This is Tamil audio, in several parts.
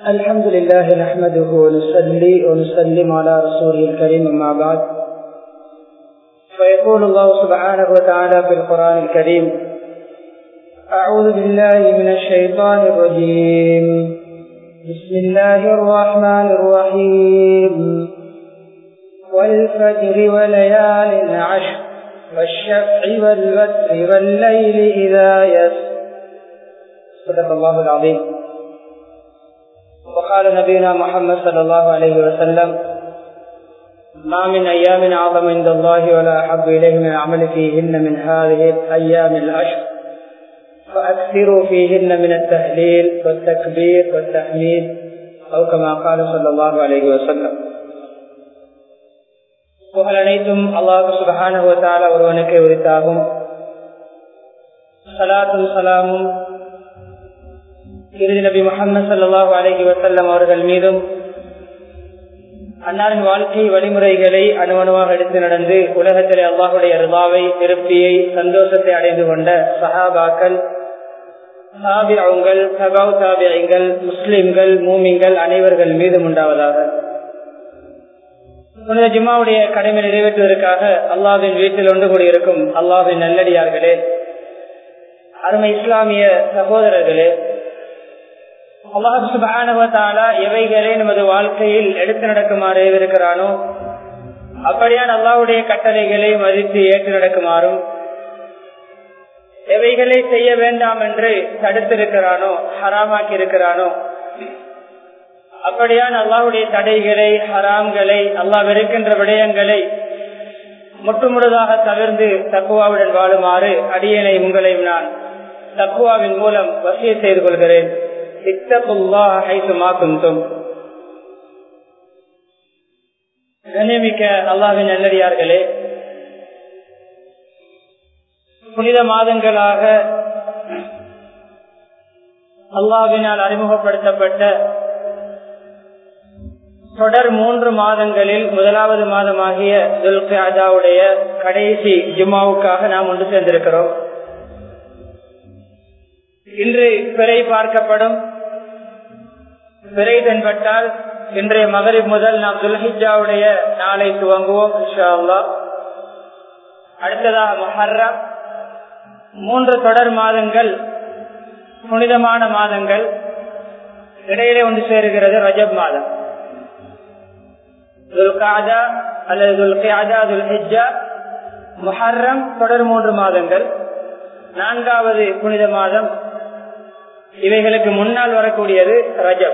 الحمد لله نحمده ونصلي ونسلم على رسوله الكريم أما بعد فيقول الله سبحانه وتعالى في القرآن الكريم أعوذ بالله من الشيطان الرجيم بسم الله الرحمن الرحيم والفجر وليال عشر والشفع والوتر والليل إذا يسر صدق الله العظيم وقال نبينا محمد صلى الله عليه وسلم ما من أيام أعظم عند الله ولا أحب إليه من العمل فيهن من هذه الأيام العشر فأكثروا فيهن من التهليل والتكبير والتحميد أو كما قال صلى الله عليه وسلم புகழ் அனைத்தும் அல்லாஹு சுபகான ஒருவனுக்கு உரித்தாகும் சலாத்தும் சலாமும் இறுதி நபி முகமது சல்லாஹூ அலஹி வசல்லம் அவர்கள் மீதும் அன்னாரின் வாழ்க்கை வழிமுறைகளை அணுவணுவாக எடுத்து நடந்து உலகத்திலே அல்லாஹுடைய ரிவாவை திருப்தியை சந்தோஷத்தை அடைந்து கொண்ட சஹாபாக்கள் சாபியாவுங்கள் சபாவ் சாபியங்கள் முஸ்லிம்கள் மூமிங்கள் அனைவர்கள் மீதும் உண்டாவதாக புனித ஜும்மாவுடைய கடமை நிறைவேற்றுவதற்காக அல்லாவின் வீட்டில் ஒன்று கூடியிருக்கும் அல்லாவின் நல்லடியார்களே அருமை இஸ்லாமிய சகோதரர்களே அல்லாஹாலா எவைகளே நமது வாழ்க்கையில் எடுத்து நடக்குமாறு இருக்கிறானோ அப்படியான் அல்லாவுடைய கட்டளைகளை மதித்து ஏற்று நடக்குமாறும் எவைகளை செய்ய வேண்டாம் என்று தடுத்திருக்கிறானோ ஹராமாக்கி இருக்கிறானோ அப்படியான் அல்லாவுடைய தடைகளை ஹராம்களை அல்லாஹ் வெறுக்கின்ற விடயங்களை முற்றுமுழுதாக தவிர்ந்து தக்குவாவுடன் வாழுமாறு அடியனை உங்களையும் நான் தக்குவாவின் மூலம் வசிய செய்து கொள்கிறேன் கண்ணியமிக்க அல்லாவின் நல்லடியார்களே புனித மாதங்களாக அல்லாவினால் அறிமுகப்படுத்தப்பட்ட தொடர் மூன்று மாதங்களில் முதலாவது மாதமாகிய துல்காஜாவுடைய கடைசி ஜுமாவுக்காக நாம் ஒன்று சேர்ந்திருக்கிறோம் இன்று பிறை பார்க்கப்படும் பிறை தென்பட்டால் இன்றைய மகரிப் முதல் நாம் துல்ஹிஜாவுடைய நாளை துவங்குவோம் இன்ஷா அல்லா அடுத்ததாக மஹர்ரம் மூன்று தொடர் மாதங்கள் புனிதமான மாதங்கள் இடையிலே ஒன்று சேருகிறது ரஜப் மாதம் துல்காஜா அல்லது துல்காஜா துல்ஹிஜா முஹர்ரம் தொடர் மூன்று மாதங்கள் நான்காவது புனித மாதம் இவைகளுக்கு முன்னால் வரக்கூடியது ரஜப்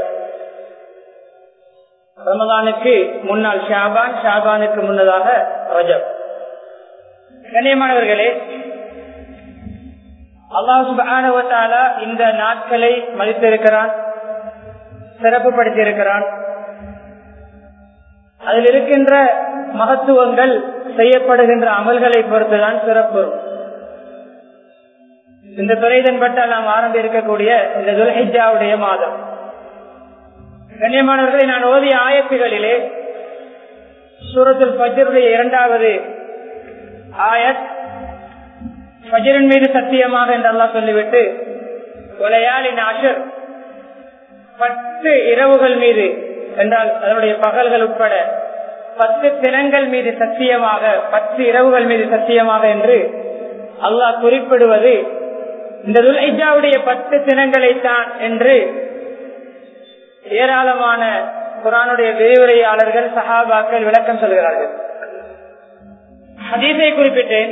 ரமதானுக்கு முன்னால் ஷாபான் ஷாபானுக்கு முன்னதாக ரஜப் கண்ணியமானவர்களே அல்லாஹு இந்த நாட்களை மதித்திருக்கிறான் சிறப்புப்படுத்தி இருக்கிறான் அதில் இருக்கின்ற மகத்துவங்கள் செய்யப்படுகின்ற அமல்களை பொறுத்துதான் சிறப்பு இந்த துறைதன் பட்டால் நாம் ஆரம்பி இருக்கக்கூடிய இந்த துல்ஹிஜாவுடைய மாதம் கண்ணியமானவர்களை நான் ஓதிய ஆயத்துகளிலே சூரத்தில் பஜருடைய இரண்டாவது ஆயத் பஜரின் மீது சத்தியமாக என்று அல்லா சொல்லிவிட்டு கொலையாளின் ஆஷர் பத்து இரவுகள் மீது என்றால் அதனுடைய பகல்கள் உட்பட பத்து தினங்கள் மீது சத்தியமாக பத்து இரவுகள் மீது சத்தியமாக என்று அல்லாஹ் குறிப்பிடுவது இந்த துல்ஹிஜாவுடைய பத்து தினங்களைத்தான் என்று ஏராளமான குரானுடைய விரிவுரையாளர்கள் சஹாபாக்கள் விளக்கம் சொல்கிறார்கள் ஹதீஸை குறிப்பிட்டேன்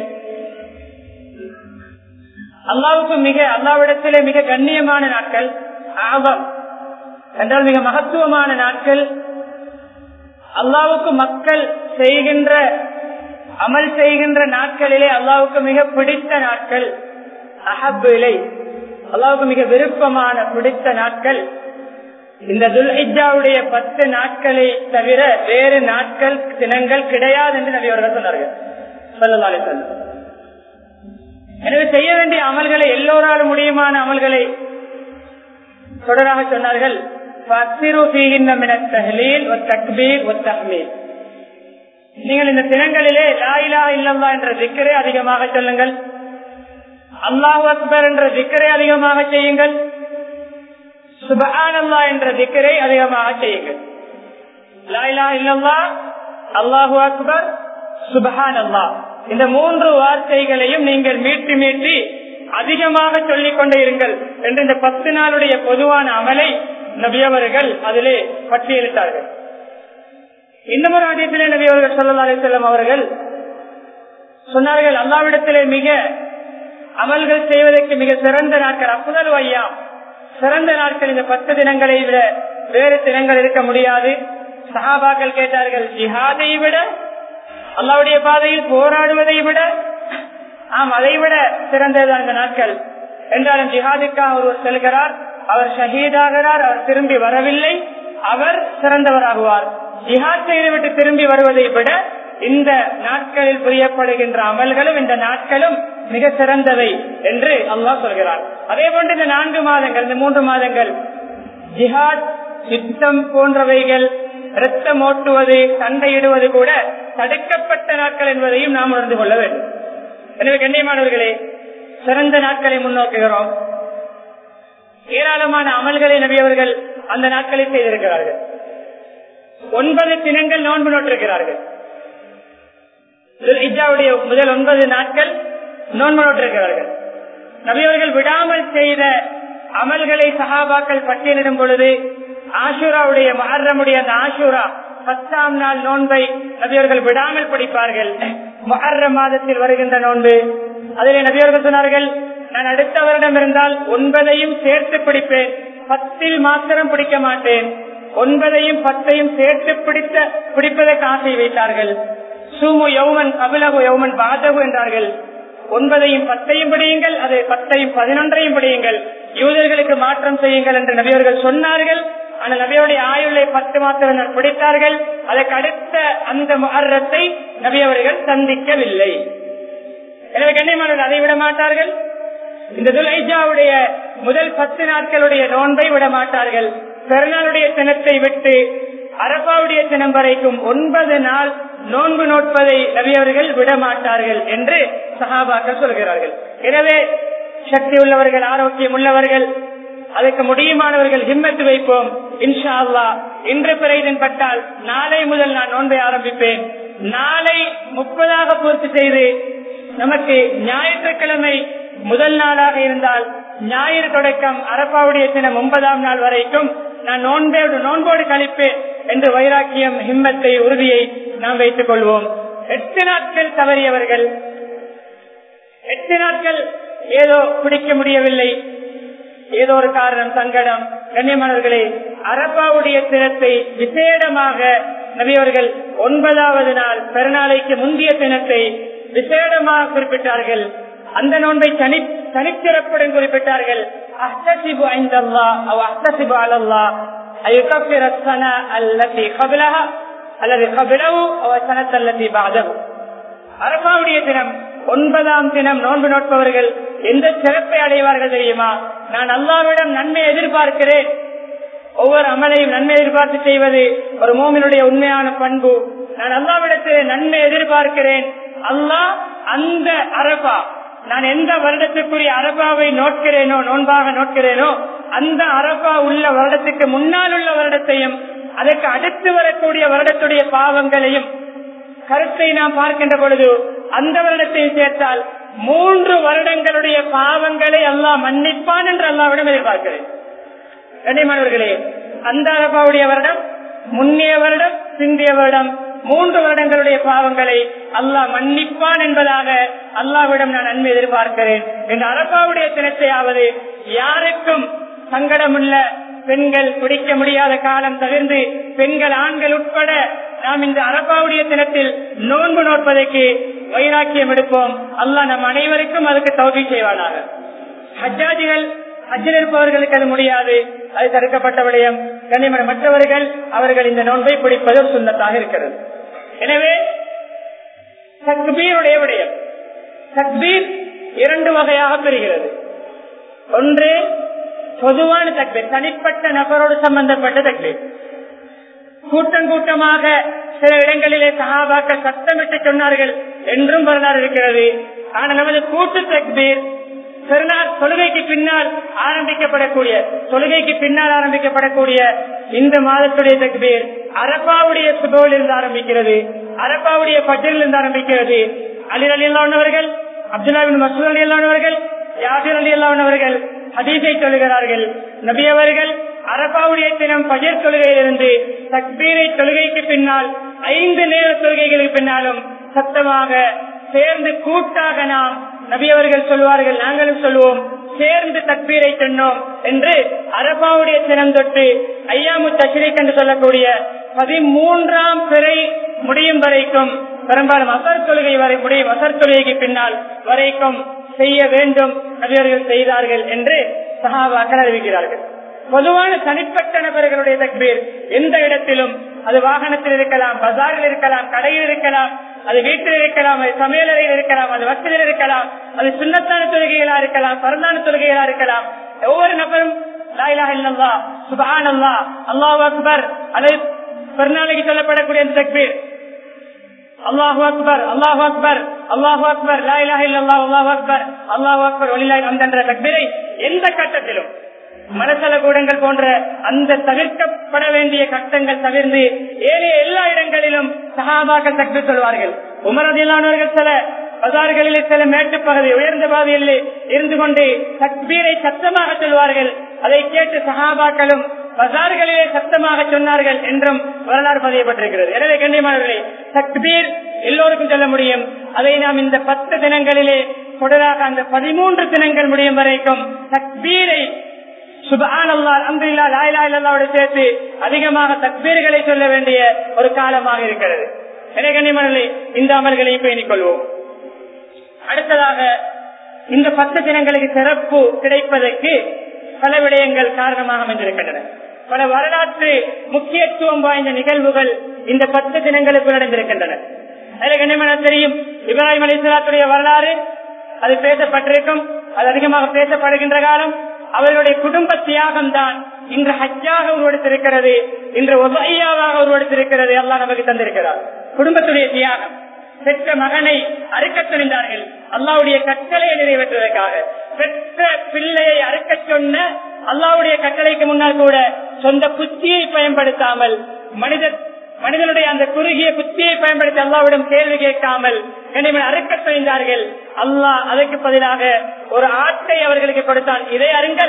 அல்லாவுக்கு மிக அல்லாவிடத்திலே மிக கண்ணியமான நாட்கள் ஆபம் என்றால் மிக மகத்துவமான நாட்கள் அல்லாவுக்கு மக்கள் செய்கின்ற அமல் செய்கின்ற நாட்களிலே அல்லாவுக்கு மிக பிடித்த நாட்கள் அஹப்பு இலை அல்லாவுக்கு மிக விருப்பமான பிடித்த நாட்கள் இந்த துல்ஹிஜாவுடைய பத்து நாட்களை தவிர வேறு நாட்கள் தினங்கள் கிடையாது என்று நபி அவர்கள் சொன்னார்கள் சொல்லலாலே சொல்ல எனவே செய்ய வேண்டிய அமல்களை எல்லோராலும் முடியுமான அமல்களை தொடராக சொன்னார்கள் நீங்கள் இந்த தினங்களிலே லாயிலா இல்லல்லா என்ற திக்கரை அதிகமாக சொல்லுங்கள் அல்லாஹ் அக்பர் என்ற திக்கரை அதிகமாக செய்யுங்கள் சுபஹானல்லா என்ற திக்கரை அதிகமாக செய்யுங்கள் லாயிலா இல்லல்லா அல்லாஹு அக்பர் சுபஹான் அல்லா இந்த மூன்று வார்த்தைகளையும் நீங்கள் மீட்டி மீட்டி அதிகமாக சொல்லிக் கொண்டே இருங்கள் என்று இந்த பத்து நாளுடைய பொதுவான அமலை நபியவர்கள் அதிலே பட்டியலிட்டார்கள் இந்த ஒரு ஆதியத்திலே நபியவர்கள் சொல்லலா செல்லும் அவர்கள் சொன்னார்கள் அல்லாவிடத்திலே மிக அமல்கள் செய்வதற்கு மிக சிறந்த நாட்கள் அப்புதல் வையாம் சிறந்த நாட்கள் இந்த பத்து தினங்களை விட வேறு தினங்கள் இருக்க முடியாது சஹாபாக்கள் கேட்டார்கள் ஜிஹாதை விட அல்லாவுடைய பாதையில் போராடுவதை விட ஆம் அதை விட சிறந்ததுதான் இந்த நாட்கள் என்றாலும் ஜிஹாதுக்காக ஒருவர் செல்கிறார் அவர் ஷஹீதாகிறார் அவர் திரும்பி வரவில்லை அவர் சிறந்தவராகுவார் ஜிஹாத் செய்துவிட்டு திரும்பி வருவதை விட இந்த நாட்களில் புரியப்படுகின்ற அமல்களும் இந்த நாட்களும் மிக சிறந்தவை என்று அல்லாஹ் சொல்கிறார் அதே போன்று இந்த நான்கு மாதங்கள் இந்த மூன்று மாதங்கள் ஜிஹாத் யுத்தம் போன்றவைகள் ரத்தம் ஓட்டுவது சண்டையிடுவது கூட தடுக்கப்பட்ட நாட்கள் என்பதையும் நாம் உணர்ந்து கொள்ள வேண்டும் எனவே கண்ணியமானவர்களே சிறந்த நாட்களை முன்னோக்குகிறோம் ஏராளமான அமல்களை நபியவர்கள் அந்த நாட்களில் செய்திருக்கிறார்கள் ஒன்பது தினங்கள் நோன்பு நோட்டிருக்கிறார்கள் இஜாவுடைய முதல் ஒன்பது நாட்கள் நோன்பு நோட்டிருக்கிறார்கள் நபியவர்கள் விடாமல் செய்த அமல்களை சகாபாக்கள் பட்டியலிடும் பொழுது ஆஷூராவுடைய மஹர்ரமுடைய அந்த ஆஷூரா பத்தாம் நாள் நோன்பை நபியவர்கள் விடாமல் பிடிப்பார்கள் மஹர்ர மாதத்தில் வருகின்ற நோன்பு அதிலே நபியவர்கள் சொன்னார்கள் நான் அடுத்த வருடம் இருந்தால் ஒன்பதையும் சேர்த்து பிடிப்பேன் பத்தில் மாத்திரம் பிடிக்க மாட்டேன் ஒன்பதையும் பத்தையும் சேர்த்து பிடித்த பிடிப்பதற்கு ஆசை வைத்தார்கள் சூமு யௌமன் கபிலகு யௌமன் பாதகு என்றார்கள் ஒன்பதையும் பத்தையும் பிடியுங்கள் அது பத்தையும் பதினொன்றையும் பிடியுங்கள் யூதர்களுக்கு மாற்றம் செய்யுங்கள் என்று நபியவர்கள் சொன்னார்கள் ஆனால் நபியோடைய ஆயுளை பத்து மாத்திரம் பிடித்தார்கள் அதற்கு அடுத்த அந்த மகரத்தை நபியவர்கள் சந்திக்கவில்லை எனவே கண்ணியமானவர்கள் அதை விட மாட்டார்கள் இந்த துலைஜாவுடைய முதல் பத்து நாட்களுடைய நோன்பை விட மாட்டார்கள் பெருநாளுடைய தினத்தை விட்டு அரபாவுடைய தினம் வரைக்கும் ஒன்பது நாள் நோன்பு நோட்பதை நபியவர்கள் விட மாட்டார்கள் என்று சகாபாக்கள் சொல்கிறார்கள் எனவே சக்தி உள்ளவர்கள் ஆரோக்கியம் உள்ளவர்கள் அதற்கு முடியுமானவர்கள் ஹிம்மத்து வைப்போம் இன்ஷா அல்லா இன்று பிறைதன் பட்டால் நாளை முதல் நான் நோன்பை ஆரம்பிப்பேன் நாளை முப்பதாக பூர்த்தி செய்து நமக்கு ஞாயிற்றுக்கிழமை முதல் நாளாக இருந்தால் ஞாயிறு தொடக்கம் அரப்பாவுடைய தினம் ஒன்பதாம் நாள் வரைக்கும் நான் நோன்போடு நோன்போடு கழிப்பேன் என்று வைராக்கியம் ஹிம்மத்தை உறுதியை நாம் வைத்துக் கொள்வோம் எட்டு நாட்கள் தவறியவர்கள் எட்டு நாட்கள் ஏதோ பிடிக்க முடியவில்லை ஏதோ ஒரு காரணம் சங்கடம் கண்ணியமானவர்களே அரபாவுடைய தினத்தை விசேடமாக நபியவர்கள் ஒன்பதாவது நாள் பெருநாளைக்கு முந்தைய தினத்தை விசேடமாக குறிப்பிட்டார்கள் அந்த நோன்பை தனி தனிச்சிறப்புடன் குறிப்பிட்டார்கள் அஹ்தசிபு ஐந்தல்லா அவ் அஹ்தசிபு அலல்லா அயுகப்பிர சன அல்லதி கபிலஹா அல்லது கபிலவு அவ சனத்தல்லதி பாதவு அரபாவுடைய தினம் ஒன்பதாம் தினம் நோன்பு நோட்பவர்கள் எந்த சிறப்பை அடைவார்கள் தெரியுமா நான் அல்லாவிடம் நன்மை எதிர்பார்க்கிறேன் ஒவ்வொரு அமலையும் நன்மை எதிர்பார்த்து செய்வது ஒரு மோமினுடைய உண்மையான பண்பு நான் அல்லாவிடத்தில் நன்மை எதிர்பார்க்கிறேன் அல்லாஹ் அந்த அரபா நான் எந்த வருடத்துக்குரிய அரபாவை நோட்கிறேனோ நோன்பாக நோட்கிறேனோ அந்த அரபா உள்ள வருடத்துக்கு முன்னால் உள்ள வருடத்தையும் அதற்கு அடுத்து வரக்கூடிய வருடத்துடைய பாவங்களையும் கருத்தை நாம் பார்க்கின்ற பொழுது அந்த வருடத்தையும் சேர்த்தால் மூன்று வருடங்களுடைய பாவங்களை அல்லாஹ் மன்னிப்பான் என்று அல்லாவிடம் எதிர்பார்க்கிறேன் கண்ணியமானவர்களே அந்த அரபாவுடைய வருடம் முன்னைய வருடம் பிந்தைய வருடம் மூன்று வருடங்களுடைய பாவங்களை அல்லாஹ் மன்னிப்பான் என்பதாக அல்லாவிடம் நான் நன்மை எதிர்பார்க்கிறேன் இந்த அரபாவுடைய தினத்தையாவது யாருக்கும் சங்கடமுள்ள பெண்கள் பிடிக்க முடியாத காலம் தவிர்த்து பெண்கள் ஆண்கள் உட்பட நாம் இந்த அரபாவுடைய தினத்தில் நோன்பு நோட்பதற்கு வைராக்கியம் எடுப்போம் அல்லாஹ் நம் அனைவருக்கும் அதுக்கு தௌபி செய்வானாக ஹஜ்ஜாஜிகள் ஹஜ்ஜில் இருப்பவர்களுக்கு அது முடியாது அது தடுக்கப்பட்ட விடயம் கண்ணியமன மற்றவர்கள் அவர்கள் இந்த நோன்பை பிடிப்பது சுண்ணத்தாக இருக்கிறது எனவே தக்பீருடைய விடயம் தக்பீர் இரண்டு வகையாக பெறுகிறது ஒன்று பொதுவான தக்பீர் தனிப்பட்ட நபரோடு சம்பந்தப்பட்ட தக்பீர் கூட்டம் கூட்டமாக சில இடங்களிலே சகாபாக்கள் சத்தமிட்டு சொன்னார்கள் என்றும் வரலாறு இருக்கிறது ஆனால் நமது கூட்டு தக்பீர் பெருநாள் தொழுகைக்கு பின்னால் ஆரம்பிக்கப்படக்கூடிய தொழுகைக்கு பின்னால் ஆரம்பிக்கப்படக்கூடிய இந்த மாதத்துடைய தக்பீர் அரபாவுடைய சுபோவில் இருந்து ஆரம்பிக்கிறது அரபாவுடைய பட்டியலில் இருந்து ஆரம்பிக்கிறது அலி அலி அல்லானவர்கள் அப்துல்லாவின் மசூத் அலி அல்லானவர்கள் யாசிர் அலி அல்லானவர்கள் ஹதீஸை சொல்கிறார்கள் நபி அவர்கள் அரபாவுடைய தினம் பஜர் தொழுகையிலிருந்து தக்பீரை தொழுகைக்கு பின்னால் ஐந்து நேர தொழுகைகளுக்கு பின்னாலும் சத்தமாக சேர்ந்து கூட்டாக நாம் நபி அவர்கள் சொல்வார்கள் நாங்களும் சொல்லுவோம் சேர்ந்து தக்பீரை சொன்னோம் என்று அரபாவுடைய தினம் தொட்டு ஐயாமு தஷ்ரீக் என்று சொல்லக்கூடிய பதிமூன்றாம் பிறை முடியும் வரைக்கும் பெரும்பாலும் அசர் தொழுகை வரை முடியும் அசர் தொழுகைக்கு பின்னால் வரைக்கும் செய்ய வேண்டும் நபியர்கள் செய்தார்கள் என்று சகாபாக்கள் அறிவிக்கிறார்கள் பொதுவான தனிப்பட்ட நபர்களுடைய தக்பீர் எந்த இடத்திலும் அது வாகனத்தில் இருக்கலாம் பஜாரில் இருக்கலாம் கடையில் இருக்கலாம் அது வீட்டில் இருக்கலாம் அது சமையலறையில் இருக்கலாம் அது வசதியில் இருக்கலாம் அது சுண்ணத்தான தொழுகைகளா இருக்கலாம் பரந்தான தொழுகைகளா இருக்கலாம் ஒவ்வொரு நபரும் லாயிலா இல்லல்லா சுபான் அல்லா அல்லாஹ் அக்பர் அல்லது பெருநாளைக்கு சொல்லப்படக்கூடிய அந்த தக்பீர் அல்லாஹு அக்பர் அல்லாஹு அக்பர் அல்லாஹு அக்பர் லாயிலா இல்லல்லா அல்லாஹு அக்பர் அல்லாஹு அக்பர் ஒளிலாய் அந்த தக்பீரை எந்த கட்டத்திலும் மனசல கூடங்கள் போன்ற அந்த தவிர்க்கப்பட வேண்டிய கட்டங்கள் தவிர்த்து ஏனைய எல்லா இடங்களிலும் சகாபாக்கள் தக்கு சொல்வார்கள் உமரதில்லானவர்கள் சில பஜார்களிலே சில மேட்டுப்பகுதி உயர்ந்த பாதையில் இருந்து கொண்டு தக்பீரை சத்தமாக சொல்வார்கள் அதை கேட்டு சகாபாக்களும் பஜார்களிலே சத்தமாக சொன்னார்கள் என்றும் வரலாறு பதியப்பட்டிருக்கிறது எனவே கண்ணியமானவர்களே தக்பீர் எல்லோருக்கும் சொல்ல முடியும் அதை நாம் இந்த பத்து தினங்களிலே தொடராக அந்த பதிமூன்று தினங்கள் முடியும் வரைக்கும் தக்பீரை சுபான் அல்லா அந்தில்லா லாயிலா இல்லாவோட சேர்த்து அதிகமாக தக்பீர்களை சொல்ல வேண்டிய ஒரு காலமாக இருக்கிறது எனவே கண்ணியமானவர்களே இந்த அமல்களை பேணிக் கொள்வோம் அடுத்ததாக இந்த பத்து தினங்களுக்கு சிறப்பு கிடைப்பதற்கு பல விடயங்கள் காரணமாக அமைந்திருக்கின்றன பல வரலாற்று முக்கியத்துவம் வாய்ந்த நிகழ்வுகள் இந்த பத்து தினங்களுக்கு நடந்திருக்கின்றன அதில் கண்ணியமான தெரியும் இப்ராஹிம் அலிஸ்லாத்துடைய வரலாறு அது பேசப்பட்டிருக்கும் அது அதிகமாக பேசப்படுகின்ற காலம் அவர்களுடைய குடும்ப தியாகம் தான் இன்று ஹஜ்ஜாக உருவெடுத்திருக்கிறது இன்று ஒபையாவாக உருவெடுத்திருக்கிறது எல்லாம் நமக்கு தந்திருக்கிறார் குடும்பத்துடைய தியாகம் பெற்ற மகனை அறுக்க துணிந்தார்கள் அல்லாவுடைய கட்டளையை நிறைவேற்றுவதற்காக பெற்ற பிள்ளையை அறுக்க சொன்ன அல்லாவுடைய கட்டளைக்கு முன்னால் கூட சொந்த புத்தியை பயன்படுத்தாமல் மனிதர் மனிதனுடைய அந்த குறுகிய புத்தியை பயன்படுத்தி அல்லாவிடம் கேள்வி கேட்காமல் கனிமன் அறுக்க துணிந்தார்கள் அல்லாஹ் அதற்கு பதிலாக ஒரு ஆட்டை அவர்களுக்கு கொடுத்தான் இதை அறிங்கள்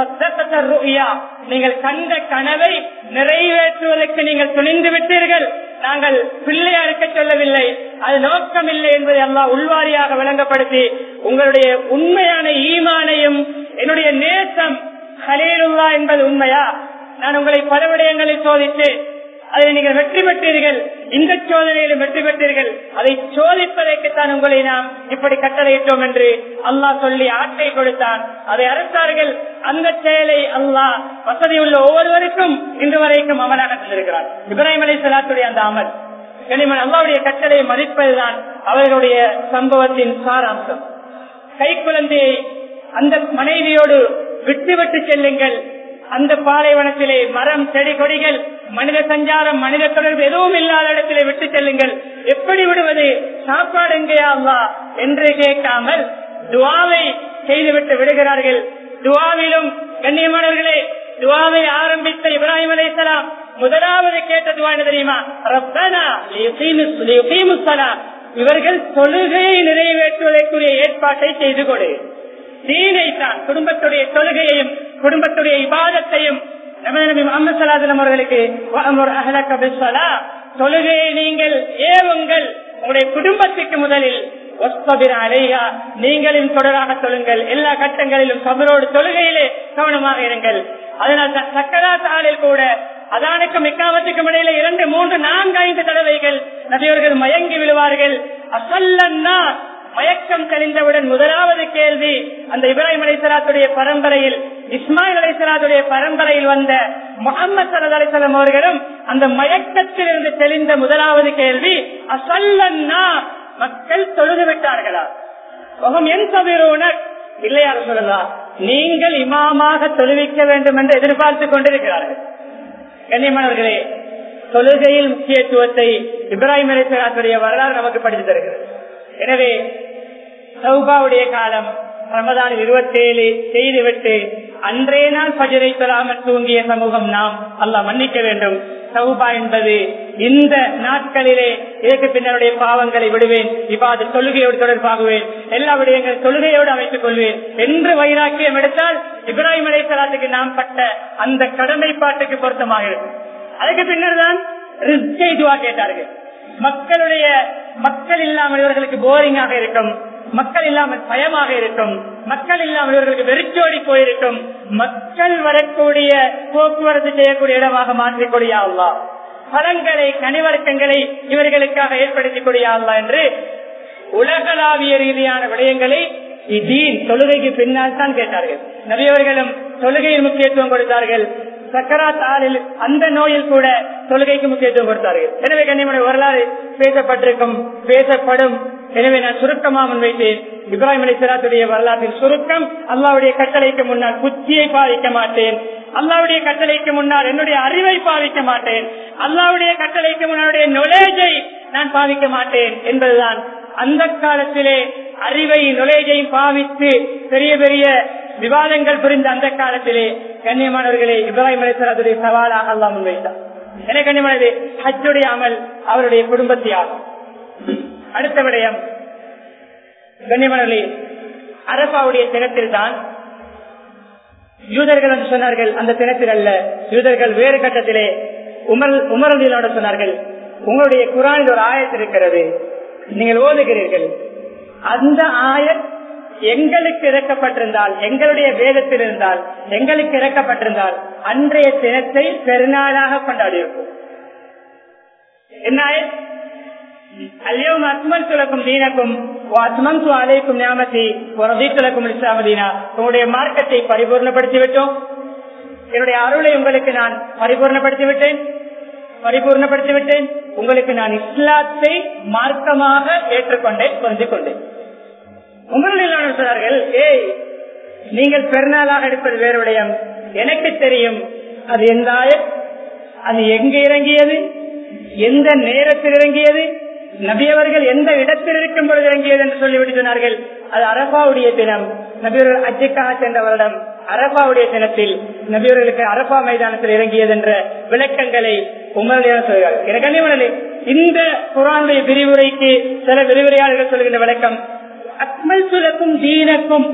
நீங்கள் கண்ட கனவை நிறைவேற்றுவதற்கு நீங்கள் துணிந்து விட்டீர்கள் நாங்கள் பிள்ளை அறுக்க சொல்லவில்லை அது நோக்கம் இல்லை என்பதை எல்லாம் உள்வாரியாக விளங்கப்படுத்தி உங்களுடைய உண்மையான ஈமானையும் என்னுடைய நேசம் ஹலேலுல்லா என்பது உண்மையா நான் உங்களை பல விடயங்களில் சோதித்து அதை நீங்கள் வெற்றி பெற்றீர்கள் இந்த சோதனையிலும் வெற்றி பெற்றீர்கள் அதை சோதிப்பதற்குத்தான் உங்களை நாம் இப்படி கட்டளையிட்டோம் என்று அல்லாஹ் சொல்லி ஆட்டை கொடுத்தான் அதை அரசார்கள் அந்த செயலை அல்லாஹ் வசதி உள்ள ஒவ்வொருவருக்கும் இன்று வரைக்கும் அமலாக தந்திருக்கிறார் இப்ராஹிம் அலி சலாத்துடைய அந்த அமல் கனிமன் அல்லாவுடைய கட்டளையை மதிப்பதுதான் அவர்களுடைய சம்பவத்தின் சாராம்சம் கை குழந்தையை அந்த மனைவியோடு விட்டு விட்டு செல்லுங்கள் அந்த பாலைவனத்திலே மரம் செடி கொடிகள் மனித சஞ்சாரம் மனித தொடர்பு எதுவும் இல்லாத இடத்திலே விட்டு செல்லுங்கள் எப்படி விடுவது சாப்பாடு எங்கேயா அல்லா என்று கேட்காமல் துவாவை செய்துவிட்டு விடுகிறார்கள் துவாவிலும் கண்ணியமானவர்களே துவாவை ஆரம்பித்த இப்ராஹிம் அலைசலாம் முதலாவது கேட்ட துவா என்ன தெரியுமா ரப்பனா இவர்கள் தொழுகையை நிறைவேற்றுவதற்குரிய ஏற்பாட்டை செய்து கொடு தீனை தான் குடும்பத்துடைய தொழுகையையும் குடும்பத்துடைய இபாதத்தையும் அவர்களுக்கு தொழுகையை நீங்கள் ஏவுங்கள் உங்களுடைய குடும்பத்துக்கு முதலில் அலையா நீங்களும் தொடராக தொழுங்கள் எல்லா கட்டங்களிலும் சபரோடு தொழுகையிலே கவனமாக இருங்கள் அதனால் சக்கரா தாளில் கூட அதானுக்கும் இக்காமத்துக்கும் இடையில இரண்டு மூன்று நான்கு ஐந்து தடவைகள் நபியவர்கள் மயங்கி விழுவார்கள் அசல்லன்னா மயக்கம் தெளிந்தவுடன் முதலாவது கேள்வி அந்த இப்ராஹிம் அலிசலாத்துடைய பரம்பரையில் இஸ்மாயில் அலிசலாத்துடைய பரம்பரையில் வந்த முகமது சரத் அலிசலம் அவர்களும் அந்த மயக்கத்தில் இருந்து தெளிந்த முதலாவது கேள்வி அசல்லன்னா மக்கள் தொழுது விட்டார்களா முகம் என் சபிரோனர் இல்லையாரு சொல்லலாம் நீங்கள் இமாமாக தொழுவிக்க வேண்டும் என்று எதிர்பார்த்துக் கொண்டிருக்கிறார்கள் கண்ணியமானவர்களே தொழுகையில் முக்கியத்துவத்தை இப்ராஹிம் அலிசலாத்துடைய வரலாறு நமக்கு படித்து தருகிறது எனவே சௌபாவுடைய காலம் ரமதான் இருபத்தி ஏழு செய்துவிட்டு அன்றைய நாள் பஜரை பெறாமல் தூங்கிய சமூகம் நாம் அல்லாஹ் மன்னிக்க வேண்டும் சௌபா என்பது இந்த நாட்களிலே இதற்கு பின்னருடைய பாவங்களை விடுவேன் இவ்வாறு தொழுகையோடு தொடர்பாகுவேன் எல்லா விடயங்களும் தொழுகையோடு அமைத்துக் கொள்வேன் என்று வைராக்கியம் எடுத்தால் இப்ராஹிம் அலைசலாத்துக்கு நாம் பட்ட அந்த கடமைப்பாட்டுக்கு பொருத்தமாக இருக்கும் அதுக்கு பின்னர் தான் ரிஸ்கை துவா கேட்டார்கள் மக்களுடைய மக்கள் இல்லாமல் இவர்களுக்கு போரிங்காக இருக்கும் மக்கள் இல்லாமல் பயமாக இருக்கும் மக்கள் இல்லாமல் இவர்களுக்கு வெறிச்சோடி போயிருக்கும் மக்கள் வரக்கூடிய போக்குவரத்து செய்யக்கூடிய இடமாக மாற்றிக்கூடிய அல்லா பழங்களை கனிவர்க்கங்களை இவர்களுக்காக ஏற்படுத்தி கொடியா அல்லா என்று உலகளாவிய ரீதியான விடயங்களை இதீன் தொழுகைக்கு பின்னால் தான் கேட்டார்கள் நபியவர்களும் தொழுகையில் முக்கியத்துவம் கொடுத்தார்கள் சக்கராத் ஆளில் அந்த நோயில் கூட தொழுகைக்கு முக்கியத்துவம் கொடுத்தார்கள் எனவே கண்ணியமான வரலாறு பேசப்பட்டிருக்கும் பேசப்படும் எனவே நான் சுருக்கமாக முன்வைத்தேன் இப்ராஹிம் அலிசலாத்துடைய வரலாற்றின் சுருக்கம் அல்லாவுடைய கட்டளைக்கு முன்னால் புத்தியை பாதிக்க மாட்டேன் அல்லாவுடைய கட்டளைக்கு முன்னால் என்னுடைய அறிவை பாவிக்க மாட்டேன் அல்லாவுடைய கட்டளைக்கு முன்னாடி நொலேஜை நான் பாவிக்க மாட்டேன் என்பதுதான் அந்த காலத்திலே அறிவை நுழைஜையும் பாவித்து பெரிய பெரிய விவாதங்கள் புரிந்த அந்த காலத்திலே கண்ணியமானவர்களே இப்ராஹிம் அலிசலாத்துடைய சவாலாக அல்லா முன்வைத்தார் என கண்ணியமானது ஹஜ்ஜுடைய அமல் அவருடைய குடும்பத்தை ஆகும் அடுத்த விடயம் கண்ணியமானவர்களே அரபாவுடைய தினத்தில் தான் யூதர்கள் என்று சொன்னார்கள் அந்த தினத்தில் அல்ல யூதர்கள் வேறு கட்டத்திலே உமர் உமரந்தீனோட சொன்னார்கள் உங்களுடைய குரானில் ஒரு ஆயத்து இருக்கிறது நீங்கள் ஓதுகிறீர்கள் அந்த ஆயத் எங்களுக்கு இறக்கப்பட்டிருந்தால் எங்களுடைய வேதத்தில் இருந்தால் எங்களுக்கு இறக்கப்பட்டிருந்தால் அன்றைய தினத்தை பெருநாளாக கொண்டாடியிருக்கும் என்ன ஆயத் اليوم أكملت لكم دينكم وأتممت عليكم نعمتي ورضيت لكم الإسلام دينا உங்களுடைய மார்க்கத்தை பரிபூர்ணப்படுத்தி விட்டோம் என்னுடைய அருளை உங்களுக்கு நான் பரிபூர்ணப்படுத்தி விட்டேன் பரிபூர்ணப்படுத்தி விட்டேன் உங்களுக்கு நான் இஸ்லாத்தை மார்க்கமாக ஏற்றுக்கொண்டேன் புரிந்து கொண்டேன் உங்களில் சொன்னார்கள் ஏய் நீங்கள் பெருநாளாக எடுப்பது வேறு விடயம் எனக்கு தெரியும் அது எந்த ஆயத் அது எங்கு இறங்கியது எந்த நேரத்தில் இறங்கியது நபியவர்கள் எந்த இடத்தில் இருக்கும் பொழுது இறங்கியது என்று சொல்லிவிட்டு சொன்னார்கள் அது அரபாவுடைய தினம் நபியவர்கள் அஜிக்காக சென்ற வருடம் அரபாவுடைய தினத்தில் நபியவர்களுக்கு அரபா மைதானத்தில் இறங்கியது என்ற விளக்கங்களை உங்களுடைய சொல்கிறார்கள் எனக்கு இந்த குரானுடைய விரிவுரைக்கு சில விரிவுரையாளர்கள் சொல்கின்ற விளக்கம் அக்மல் சுலக்கும் தீனக்கும்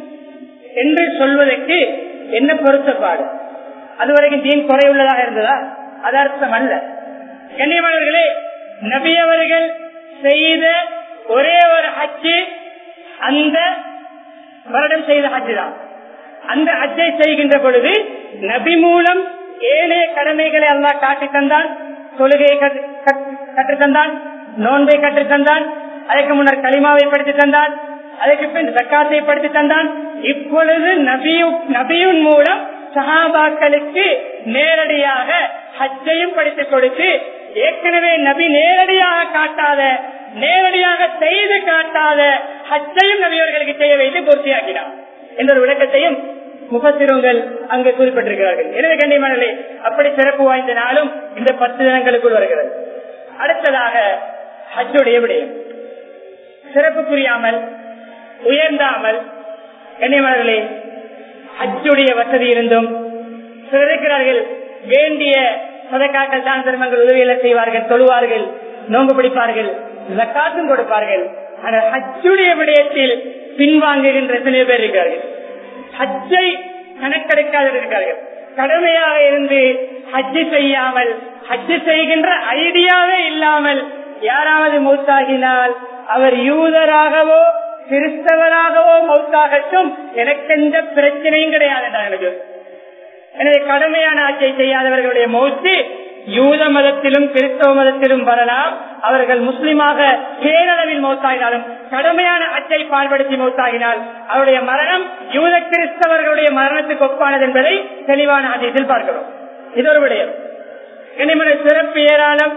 என்று சொல்வதற்கு என்ன பொருத்தப்பாடு அதுவரைக்கும் தீன் குறையுள்ளதாக இருந்ததா அது அர்த்தம் அல்ல கண்ணியமானவர்களே நபியவர்கள் செய்த ஒரே ஒரு ஹஜ்ஜு அந்த வருடம் செய்த ஹஜ்ஜு தான் அந்த ஹஜ்ஜை செய்கின்ற பொழுது நபி மூலம் ஏனைய கடமைகளை எல்லாம் காட்டி தந்தான் தொழுகையை கற்றுத்தந்தான் நோன்பை கற்றுத்தந்தான் அதற்கு முன்னர் களிமாவை படித்து தந்தான் அதற்கு பின் சக்காத்தை படித்து தந்தான் இப்பொழுது நபியின் மூலம் சஹாபாக்களுக்கு நேரடியாக ஹஜ்ஜையும் படித்துக் கொடுத்து ஏற்கனவே நபி நேரடியாக காட்டாத நேரடியாக செய்து காட்டாத ஹஜ்ஜையும் நபியவர்களுக்கு செய்ய வைத்து பூர்த்தியாக்கினார் என்ற ஒரு விளக்கத்தையும் முகத்திரங்கள் அங்கு குறிப்பிட்டிருக்கிறார்கள் எனவே கண்ணியமானே அப்படி சிறப்பு வாய்ந்த நாளும் இந்த பத்து தினங்களுக்குள் வருகிறது அடுத்ததாக ஹஜ்ஜுடைய விடயம் சிறப்பு புரியாமல் உயர்ந்தாமல் கண்ணியமானர்களே ஹஜ்ஜுடைய வசதி இருந்தும் இருக்கிறார்கள் வேண்டிய சதக்காக்கள் தான் தர்மங்கள் உதவிகளை செய்வார்கள் தொழுவார்கள் நோன்பு பிடிப்பார்கள் ஜக்காத்தும் கொடுப்பார்கள் ஆனால் ஹஜ்ஜுடைய விடயத்தில் பின்வாங்குகின்ற சில பேர் இருக்கிறார்கள் ஹஜ்ஜை கணக்கெடுக்காத இருக்கிறார்கள் கடமையாக இருந்து ஹஜ்ஜு செய்யாமல் ஹஜ்ஜு செய்கின்ற ஐடியாவே இல்லாமல் யாராவது மூத்தாகினால் அவர் யூதராகவோ கிறிஸ்தவராகவோ மௌத்தாகட்டும் எனக்கு எந்த பிரச்சனையும் கிடையாது என்றார்கள் எனவே கடமையான ஆட்சியை செய்யாதவர்களுடைய மௌத்து யூத மதத்திலும் கிறிஸ்தவ மதத்திலும் வரலாம் அவர்கள் முஸ்லிமாக பேரளவில் மௌத்தாகினாலும் கடுமையான அச்சை பால்படுத்தி மௌத்தாகினால் அவருடைய மரணம் யூத கிறிஸ்தவர்களுடைய மரணத்துக்கு ஒப்பானது என்பதை தெளிவான ஆட்சியத்தில் பார்க்கிறோம் இது ஒரு விடயம் இனிமேல் சிறப்பு ஏராளம்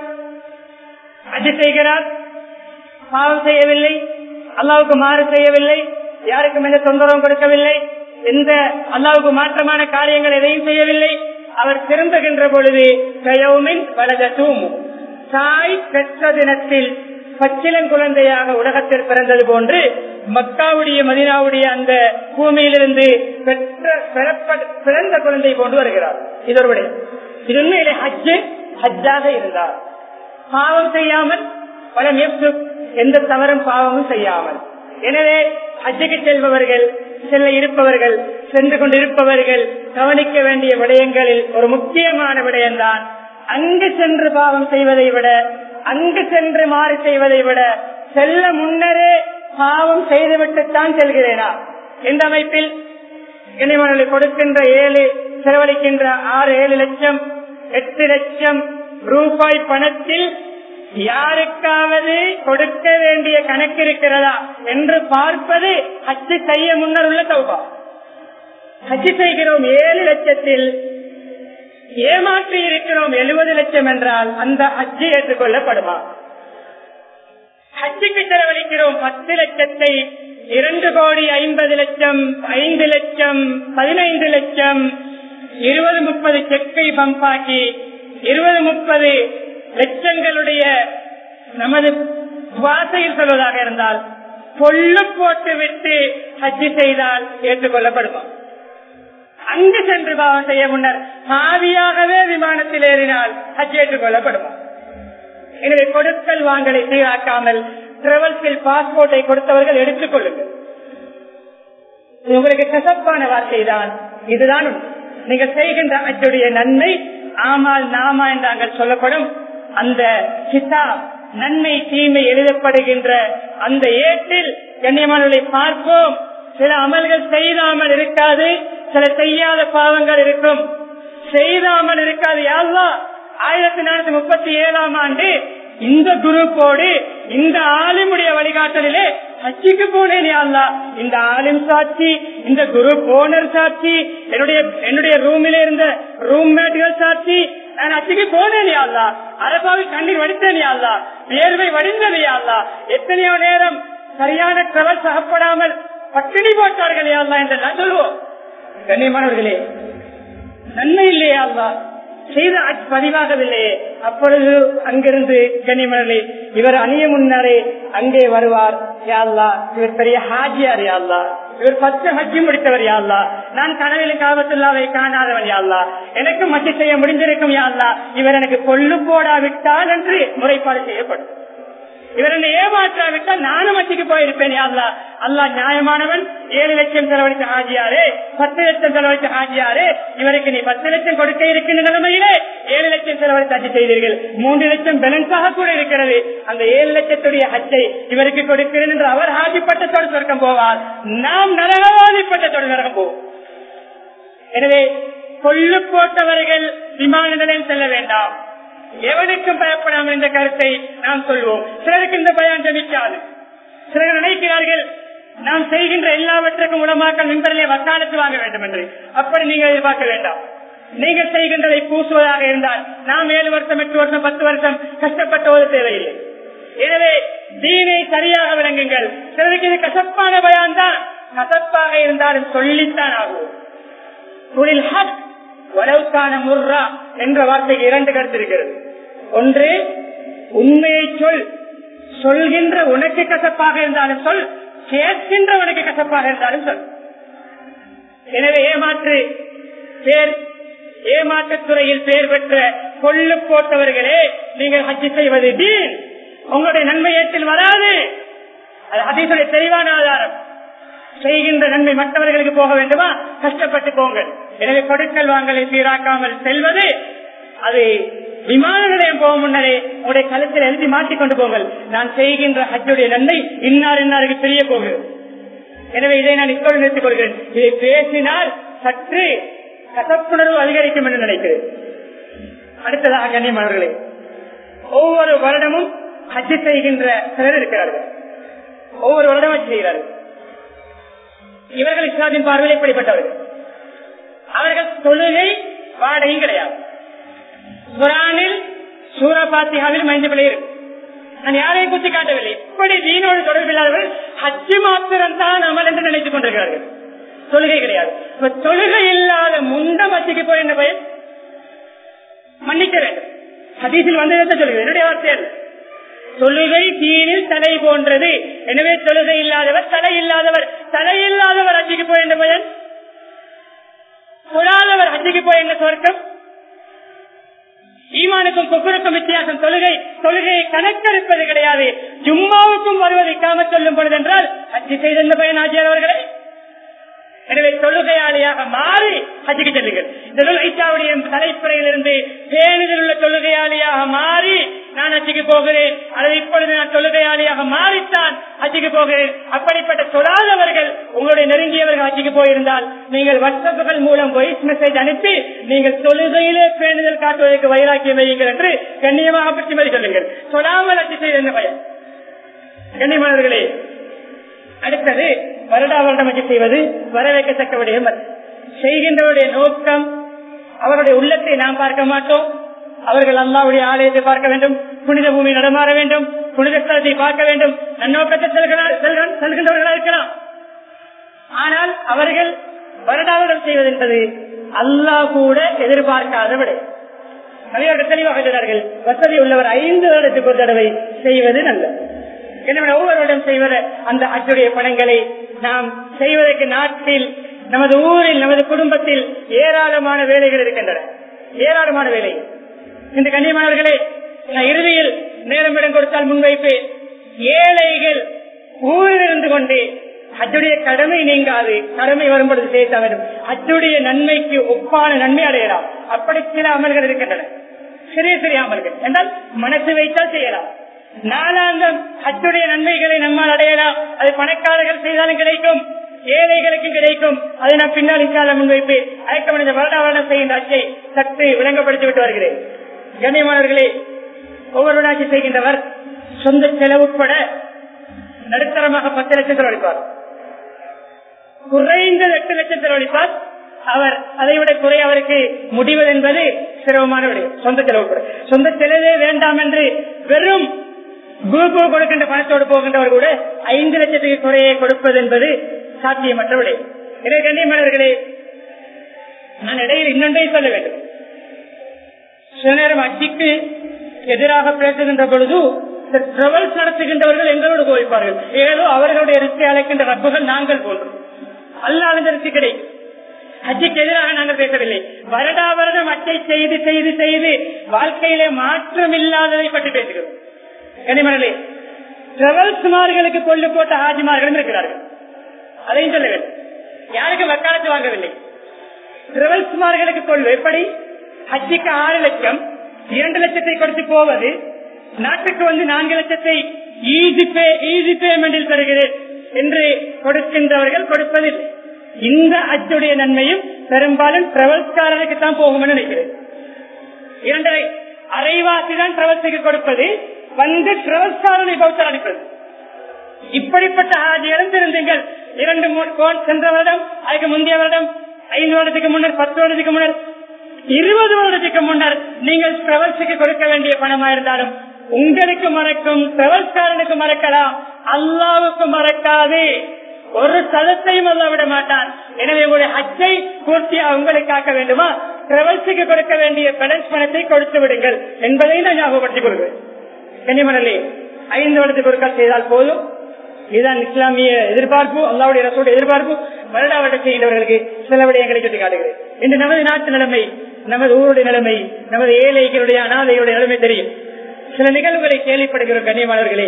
அஜி செய்கிறார் பாவம் செய்யவில்லை அல்லாவுக்கு மாறு செய்யவில்லை யாருக்கும் எந்த தொந்தரவும் கொடுக்கவில்லை எந்த அல்லாவுக்கு மாற்றமான காரியங்கள் எதையும் செய்யவில்லை அவர் திரும்புகின்ற பொழுது கயவுமின் வலத தூமு தாய் பெற்ற தினத்தில் பச்சிலன் குழந்தையாக உலகத்தில் பிறந்தது போன்று மக்காவுடைய மதினாவுடைய அந்த பூமியிலிருந்து பெற்ற பெறப்ப- பிறந்த குழந்தை போன்று வருகிறார் இது ஒரு விடயம் இது உண்மையிலே ஹஜ்ஜு ஹஜ்ஜாக இருந்தார் பாவம் செய்யாமல் பல எந்த தவறும் பாவமும் செய்யாமல் எனவே ஹஜ்ஜுக்கு செல்பவர்கள் செல்ல இருப்பவர்கள் சென்று கொண்டிருப்பவர்கள் கவனிக்க வேண்டிய விடயங்களில் ஒரு முக்கியமான விடயம்தான் அங்கு சென்று பாவம் செய்வதை விட அங்கு சென்று மாறு செய்வதை விட செல்ல முன்னரே பாவம் செய்துவிட்டுத்தான் செல்கிறேனா எந்த அமைப்பில் இணைமணலை கொடுக்கின்ற ஏழு செலவழிக்கின்ற ஆறு ஏழு லட்சம் எட்டு லட்சம் ரூபாய் பணத்தில் யாருக்காவது கொடுக்க வேண்டிய கணக்கு இருக்கிறதா என்று பார்ப்பது ஹஜ்ஜு செய்ய முன்னர் உள்ள சௌபா ஹஜ்ஜு செய்கிறோம் ஏழு லட்சத்தில் ஏமாற்றி இருக்கிறோம் எழுபது லட்சம் என்றால் அந்த ஹஜ்ஜு ஏற்றுக்கொள்ளப்படுமா ஹஜ்ஜுக்கு செலவழிக்கிறோம் பத்து லட்சத்தை இரண்டு கோடி ஐம்பது லட்சம் ஐந்து லட்சம் பதினைந்து லட்சம் இருபது முப்பது செக்கை பம்பாக்கி இருபது முப்பது லட்சங்களுடைய நமது வாசையில் சொல்வதாக இருந்தால் பொல்லு போட்டு விட்டு ஹஜ்ஜு செய்தால் ஏற்றுக்கொள்ளப்படுமா அங்கு சென்று பாவம் செய்ய முன்னர் பாவியாகவே விமானத்தில் ஏறினால் ஹஜ் ஏற்றுக்கொள்ளப்படுமா எனவே கொடுக்கல் வாங்கலை சீராக்காமல் டிராவல்ஸில் பாஸ்போர்ட்டை கொடுத்தவர்கள் எடுத்துக் கொள்ளுங்கள் இது உங்களுக்கு கசப்பான வார்த்தை தான் இதுதான் உண்மை. நீங்கள் செய்கின்ற அச்சுடைய நன்மை ஆமால் நாமா என்று நாங்கள் சொல்லப்படும் அந்த கிதாப் நன்மை தீமை எழுதப்படுகின்ற அந்த ஏட்டில் கண்ணியமானவர்களை பார்ப்போம் சில அமல்கள் செய்தாமல் இருக்காது சில செய்யாத பாவங்கள் இருக்கும் செய்தாமல் இருக்காது யாழ்லா ஆயிரத்தி நானூத்தி முப்பத்தி ஏழாம் ஆண்டு இந்த குரூப்போடு இந்த ஆலிமுடைய வழிகாட்டலிலே ஹஜ்ஜிக்கு போனேன் அல்லா இந்த ஆலிம் சாட்சி இந்த குரூப் ஓனர் சாட்சி என்னுடைய என்னுடைய ரூமில் இருந்த ரூம்மேட்டுகள் சாட்சி நான் அச்சுக்கு போனேன் அல்லா அரபாவில் கண்ணீர் வடித்தேன் அல்லா வேர்வை வடிந்தது அல்லா எத்தனையோ நேரம் சரியான டிரவல் சகப்படாமல் பட்டினி போட்டார்கள் அல்லா என்று நான் சொல்லுவோம் கண்ணியமானவர்களே நன்மை இல்லையா அல்லா செய்த அஜ் பதிவாகவில்லையே அப்பொழுது அங்கிருந்து கனிமணி இவர் அணிய முன்னரே அங்கே வருவார் யாழ்லா இவர் பெரிய ஹாஜியார் யாழ்லா இவர் பத்து ஹஜ்ஜி முடித்தவர் யாழ்லா நான் கனவில் காபத்துல்லாவை காணாதவன் யாழ்லா எனக்கு மத்தி செய்ய முடிந்திருக்கும் யாழ்லா இவர் எனக்கு கொள்ளு போடாவிட்டால் என்று முறைப்பாடு செய்யப்படும் இவர் என்னை ஏமாற்றாவிட்டால் நானும் மத்திக்கு போயிருப்பேன் அல்லா அல்லா நியாயமானவன் ஏழு லட்சம் செலவழித்த ஹாஜியாரே பத்து லட்சம் செலவழித்த ஹாஜியாரே இவருக்கு நீ பத்து லட்சம் கொடுக்க இருக்கின்ற நிலைமையிலே ஏழு லட்சம் செலவழித்து ஹஜ் செய்தீர்கள் மூன்று லட்சம் பேலன்ஸாக கூட இருக்கிறது அந்த ஏழு லட்சத்துடைய ஹஜ்ஜை இவருக்கு கொடுக்கிறேன் என்று அவர் ஹாஜி பட்டத்தோடு சொர்க்கம் போவார் நாம் நரகவாதி பட்டத்தோடு நரகம் போவோம் எனவே கொள்ளு போட்டவர்கள் விமான நிலையம் செல்ல வேண்டாம் எவனுக்கும் பயப்படாமல் இந்த கருத்தை நாம் சொல்வோம் சிலருக்கு இந்த பயம் ஜமிக்காது சிலர் நினைக்கிறார்கள் நாம் செய்கின்ற எல்லாவற்றுக்கும் உலமாக்கள் மின்பரிலே வக்காலத்து வாங்க வேண்டும் என்று அப்படி நீங்கள் எதிர்பார்க்க வேண்டாம் நீங்கள் செய்கின்றதை பூசுவதாக இருந்தால் நாம் ஏழு வருஷம் எட்டு வருஷம் பத்து வருஷம் கஷ்டப்பட்டவது தேவையில்லை எனவே தீனை சரியாக விளங்குங்கள் சிலருக்கு இது கசப்பான பயான் தான் கசப்பாக இருந்தாலும் சொல்லித்தான் ஆகும் தொழில் ஹக் வளவுக்கான முர்ரா என்ற வார்த்தைக்கு இரண்டு கருத்து இருக்கிறது ஒன்று உண்மையை சொல் சொல்கின்ற உனக்கு கசப்பாக இருந்தாலும் சொல் கேட்கின்ற உனக்கு கசப்பாக இருந்தாலும் சொல் எனவே ஏமாற்று பேர் ஏமாற்றுத்துறையில் பெயர் பெற்ற கொள்ளு போட்டவர்களே நீங்கள் ஹஜ்ஜி செய்வது தீன் உங்களுடைய நன்மை ஏற்றில் வராது அது அதீசுடைய தெளிவான ஆதாரம் செய்கின்ற நன்மை மற்றவர்களுக்கு போக வேண்டுமா கஷ்டப்பட்டு போங்கள் எனவே கொடுக்கல் வாங்கலை சீராக்காமல் செல்வது அது விமான நிலையம் போக முன்னரே உங்களுடைய கழுத்தில் எழுதி மாற்றிக்கொண்டு போங்கள் நான் செய்கின்ற ஹஜ்ஜுடைய நன்மை இன்னார் இன்னாருக்கு தெரிய போகிறது எனவே இதை நான் இப்போது நிறுத்திக் கொள்கிறேன் இதை பேசினால் சற்று கசப்புணர்வு அதிகரிக்கும் என்று நினைக்கிறேன் அடுத்ததாக கண்ணியமானவர்களே ஒவ்வொரு வருடமும் ஹஜ்ஜு செய்கின்ற சிலர் இருக்கிறார்கள் ஒவ்வொரு வருடமும் செய்கிறார்கள் இவர்கள் இஸ்லாத்தின் பார்வையில் எப்படிப்பட்டவர்கள் அவர்கள் தொழுகை வாடகையும் கிடையாது குரானில் சூரபாத்தியாவில் மைந்த பிள்ளை இருக்கு நான் யாரையும் குத்தி காட்டவில்லை இப்படி தீனோடு தொடர்பில்லாதவர்கள் ஹஜ்ஜு மாத்திரம் தான் அமல் என்று நினைத்துக் கொண்டிருக்கிறார்கள் தொழுகை கிடையாது இப்ப தொழுகை இல்லாத முண்ட மத்திக்கு போய் என்ன பயன் மன்னிக்க வேண்டும் ஹதீஸில் வந்து சொல்லுங்க என்னுடைய வார்த்தை அல்ல தொழுகை தீனில் தலை போன்றது எனவே தொழுகை இல்லாதவர் தலை இல்லாதவர் தலை இல்லாதவர் அஜிக்கு போய் என்ற பயன் தொழாதவர் அஜிக்கு போய் என்ன சொர்க்கம் ஈமானுக்கும் குப்பருக்கும் வித்தியாசம் தொழுகை தொழுகையை கணக்கெடுப்பது கிடையாது ஜும்மாவுக்கும் வருவதை காம சொல்லும் பொழுது என்றால் அஜி செய்த பயன் ஆஜியார் அவர்களே எனவே தொழுகையாளியாக மாறி ஹஜ்ஜுக்கு செல்லுங்கள் இந்த ஐச்சாவுடைய தலைப்புறையிலிருந்து பேணுதல் உள்ள தொழுகையாளியாக மாறி நான் ஹஜ்ஜுக்கு போகிறேன் அல்லது இப்பொழுது நான் தொழுகையாளியாக மாறித்தான் ஹஜ்ஜுக்கு போகிறேன் அப்படிப்பட்ட தொழாதவர்கள் உங்களுடைய நெருங்கியவர்கள் ஹஜ்ஜுக்கு போயிருந்தால் நீங்கள் வாட்ஸ்அப்புகள் மூலம் வாய்ஸ் மெசேஜ் அனுப்பி நீங்கள் தொழுகையிலே பேணுதல் காட்டுவதற்கு வைராக்கியம் வையுங்கள் என்று கண்ணியமாக பற்றி மாதிரி சொல்லுங்கள் தொழாமல் ஹஜ்ஜு செய்த என்ன பயன் கண்ணியமானவர்களே அடுத்தது வருடா வருடம் வச்சு செய்வது வரவேற்கத்தக்க விடயம் அல்ல. செய்கின்றவருடைய நோக்கம் அவருடைய உள்ளத்தை நாம் பார்க்க மாட்டோம் அவர்கள் அல்லாவுடைய ஆலயத்தை பார்க்க வேண்டும் புனித பூமி நடமாற வேண்டும் புனித ஸ்தலத்தை பார்க்க வேண்டும் நன்னோக்கத்தை செல்கிறார் செல்கிற- செல்கின்றவர்களாக இருக்கலாம் ஆனால் அவர்கள் வருடாவிடம் செய்வது என்பது அல்லாஹ் கூட எதிர்பார்க்காத விட நவியர்கள் தெளிவாக சொல்கிறார்கள் வசதி உள்ளவர் ஐந்து வருடத்துக்கு ஒரு தடவை செய்வது நல்லது எனவே ஒவ்வொருவரிடம் செய்வத அந்த அச்சுடைய பணங்களை நாம் செய்வதற்கு நாட்டில் நமது ஊரில் நமது குடும்பத்தில் ஏராளமான வேலைகள் இருக்கின்றன ஏராளமான வேலை இந்த கண்ணியமானவர்களே நான் இறுதியில் நேரம் இடம் கொடுத்தால் முன்வைப்பேன் ஏழைகள் ஊரில் இருந்து கொண்டு அச்சுடைய கடமை நீங்காது கடமை வரும்பொழுது செய்ய வேண்டும் அச்சுடைய நன்மைக்கு ஒப்பான நன்மை அடையலாம் அப்படி சில அமல்கள் இருக்கின்றன சிறிய சிறிய அமல்கள் என்றால் மனசு வைத்தால் செய்யலாம் நாளாந்தம் அச்சுடைய நன்மைகளை நம்மால் அடையலாம் அது பணக்காரர்கள் செய்தாலும் கிடைக்கும் ஏழைகளுக்கு கிடைக்கும் அதை நான் பின்னால் இக்கால முன்வைப்பு அழைக்க இந்த வருட வருடம் செய்கின்ற அச்சை சற்று விளங்கப்படுத்தி விட்டு வருகிறேன் கண்ணியமானவர்களே ஒவ்வொரு ஆட்சி செய்கின்றவர் சொந்த செலவு உட்பட நடுத்தரமாக பத்து லட்சம் செலவழிப்பார் குறைந்தது எட்டு லட்சம் செலவழிப்பார் அவர் அதை விட குறை அவருக்கு முடிவது என்பது சிரமமான விடயம் சொந்த செலவு கூட சொந்த செலவே வேண்டாம் என்று வெறும் குரூப்பு கொடுக்கின்ற பணத்தோடு போகின்றவர் கூட ஐந்து லட்சத்துக்கு குறையை கொடுப்பது என்பது சாத்தியமற்ற விடயம் எனவே கண்ணியமானவர்களே நான் இடையில் இன்னொன்றையும் சொல்ல வேண்டும் சில நேரம் அச்சிக்கு எதிராக பேசுகின்ற பொழுது டிராவல்ஸ் நடத்துகின்றவர்கள் எங்களோடு கோவிப்பார்கள் ஏதோ அவர்களுடைய ரிஸ்கை அழைக்கின்ற ரப்புகள் நாங்கள் போன்றோம் அல்லாத ரிஸ்க் கிடைக்கும் ஹஜ்ஜுக்கு எதிராக நாங்கள் பேசவில்லை வருடா வருடம் அச்சை செய்து செய்து செய்து வாழ்க்கையிலே மாற்றம் இல்லாததை பற்றி பேசுகிறோம் கனிமணலே டிராவல்ஸ்மார்களுக்கு கொள்ளு போட்ட ஹாஜிமார்களும் இருக்கிறார்கள் அதையும் சொல்ல வேண்டும் யாருக்கு வக்காலத்து வாங்கவில்லை டிராவல்ஸ்மார்களுக்கு கொள்ளு எப்படி ஹஜ்ஜுக்கு ஆறு லட்சம் இரண்டு லட்சத்தை கொடுத்து போவது நாட்டுக்கு வந்து நான்கு லட்சத்தை ஈஸி பே ஈஸி பேமெண்டில் தருகிறேன் என்று கொடுக்கின்றவர்கள் கொடுப்பதில்லை இந்த அச்சுடைய நன்மையும் பெரும்பாலும் டிராவல்ஸ்காரனுக்கு தான் போகும் என்று நினைக்கிறேன் இரண்டரை அரைவாசி தான் டிராவல்ஸுக்கு கொடுப்பது வந்து டிராவல்ஸ்காரனை பௌத்தர் அனுப்பது இப்படிப்பட்ட ஹாஜிகளும் திருந்துங்கள் இரண்டு மூணு கோன் சென்ற வருடம் அதுக்கு முந்தைய வருடம் ஐந்து வருடத்துக்கு முன்னர் பத்து வருடத்துக்கு முன்னர் இருபது வருடத்துக்கு முன்னர் நீங்கள் டிராவல்ஸுக்கு கொடுக்க வேண்டிய பணமா இருந்தாலும் உங்களுக்கு மறக்கும் டிராவல்ஸ்காரனுக்கு மறக்கலாம் அல்லாவுக்கு மறக்காது ஒரு சதத்தையும் அல்ல விட மாட்டான் எனவே உங்களுடைய அச்சை பூர்த்தியா உங்களுக்கு காக்க வேண்டுமா டிராவல்ஸுக்கு கொடுக்க வேண்டிய பேலன்ஸ் பணத்தை கொடுத்து விடுங்கள் என்பதை நான் ஞாபகப்படுத்திக் கொள்கிறேன் கன்னிமணலே ஐந்து வருடத்துக்கு ஒருக்கா செய்தால் போதும் இதுதான் இஸ்லாமிய எதிர்பார்ப்பு அல்லாவுடைய ரசோட எதிர்பார்ப்பு வருடா வருடம் செய்கின்றவர்களுக்கு சில விடயங்களை சுட்டி காட்டுகிறேன் இன்று நமது நாட்டு நிலைமை நமது ஊருடைய நிலைமை நமது ஏழைகளுடைய அனாதைகளுடைய நிலைமை தெரியும் சில நிகழ்வுகளை கேள்விப்படுகிறோம் கண்ணியமானவர்களே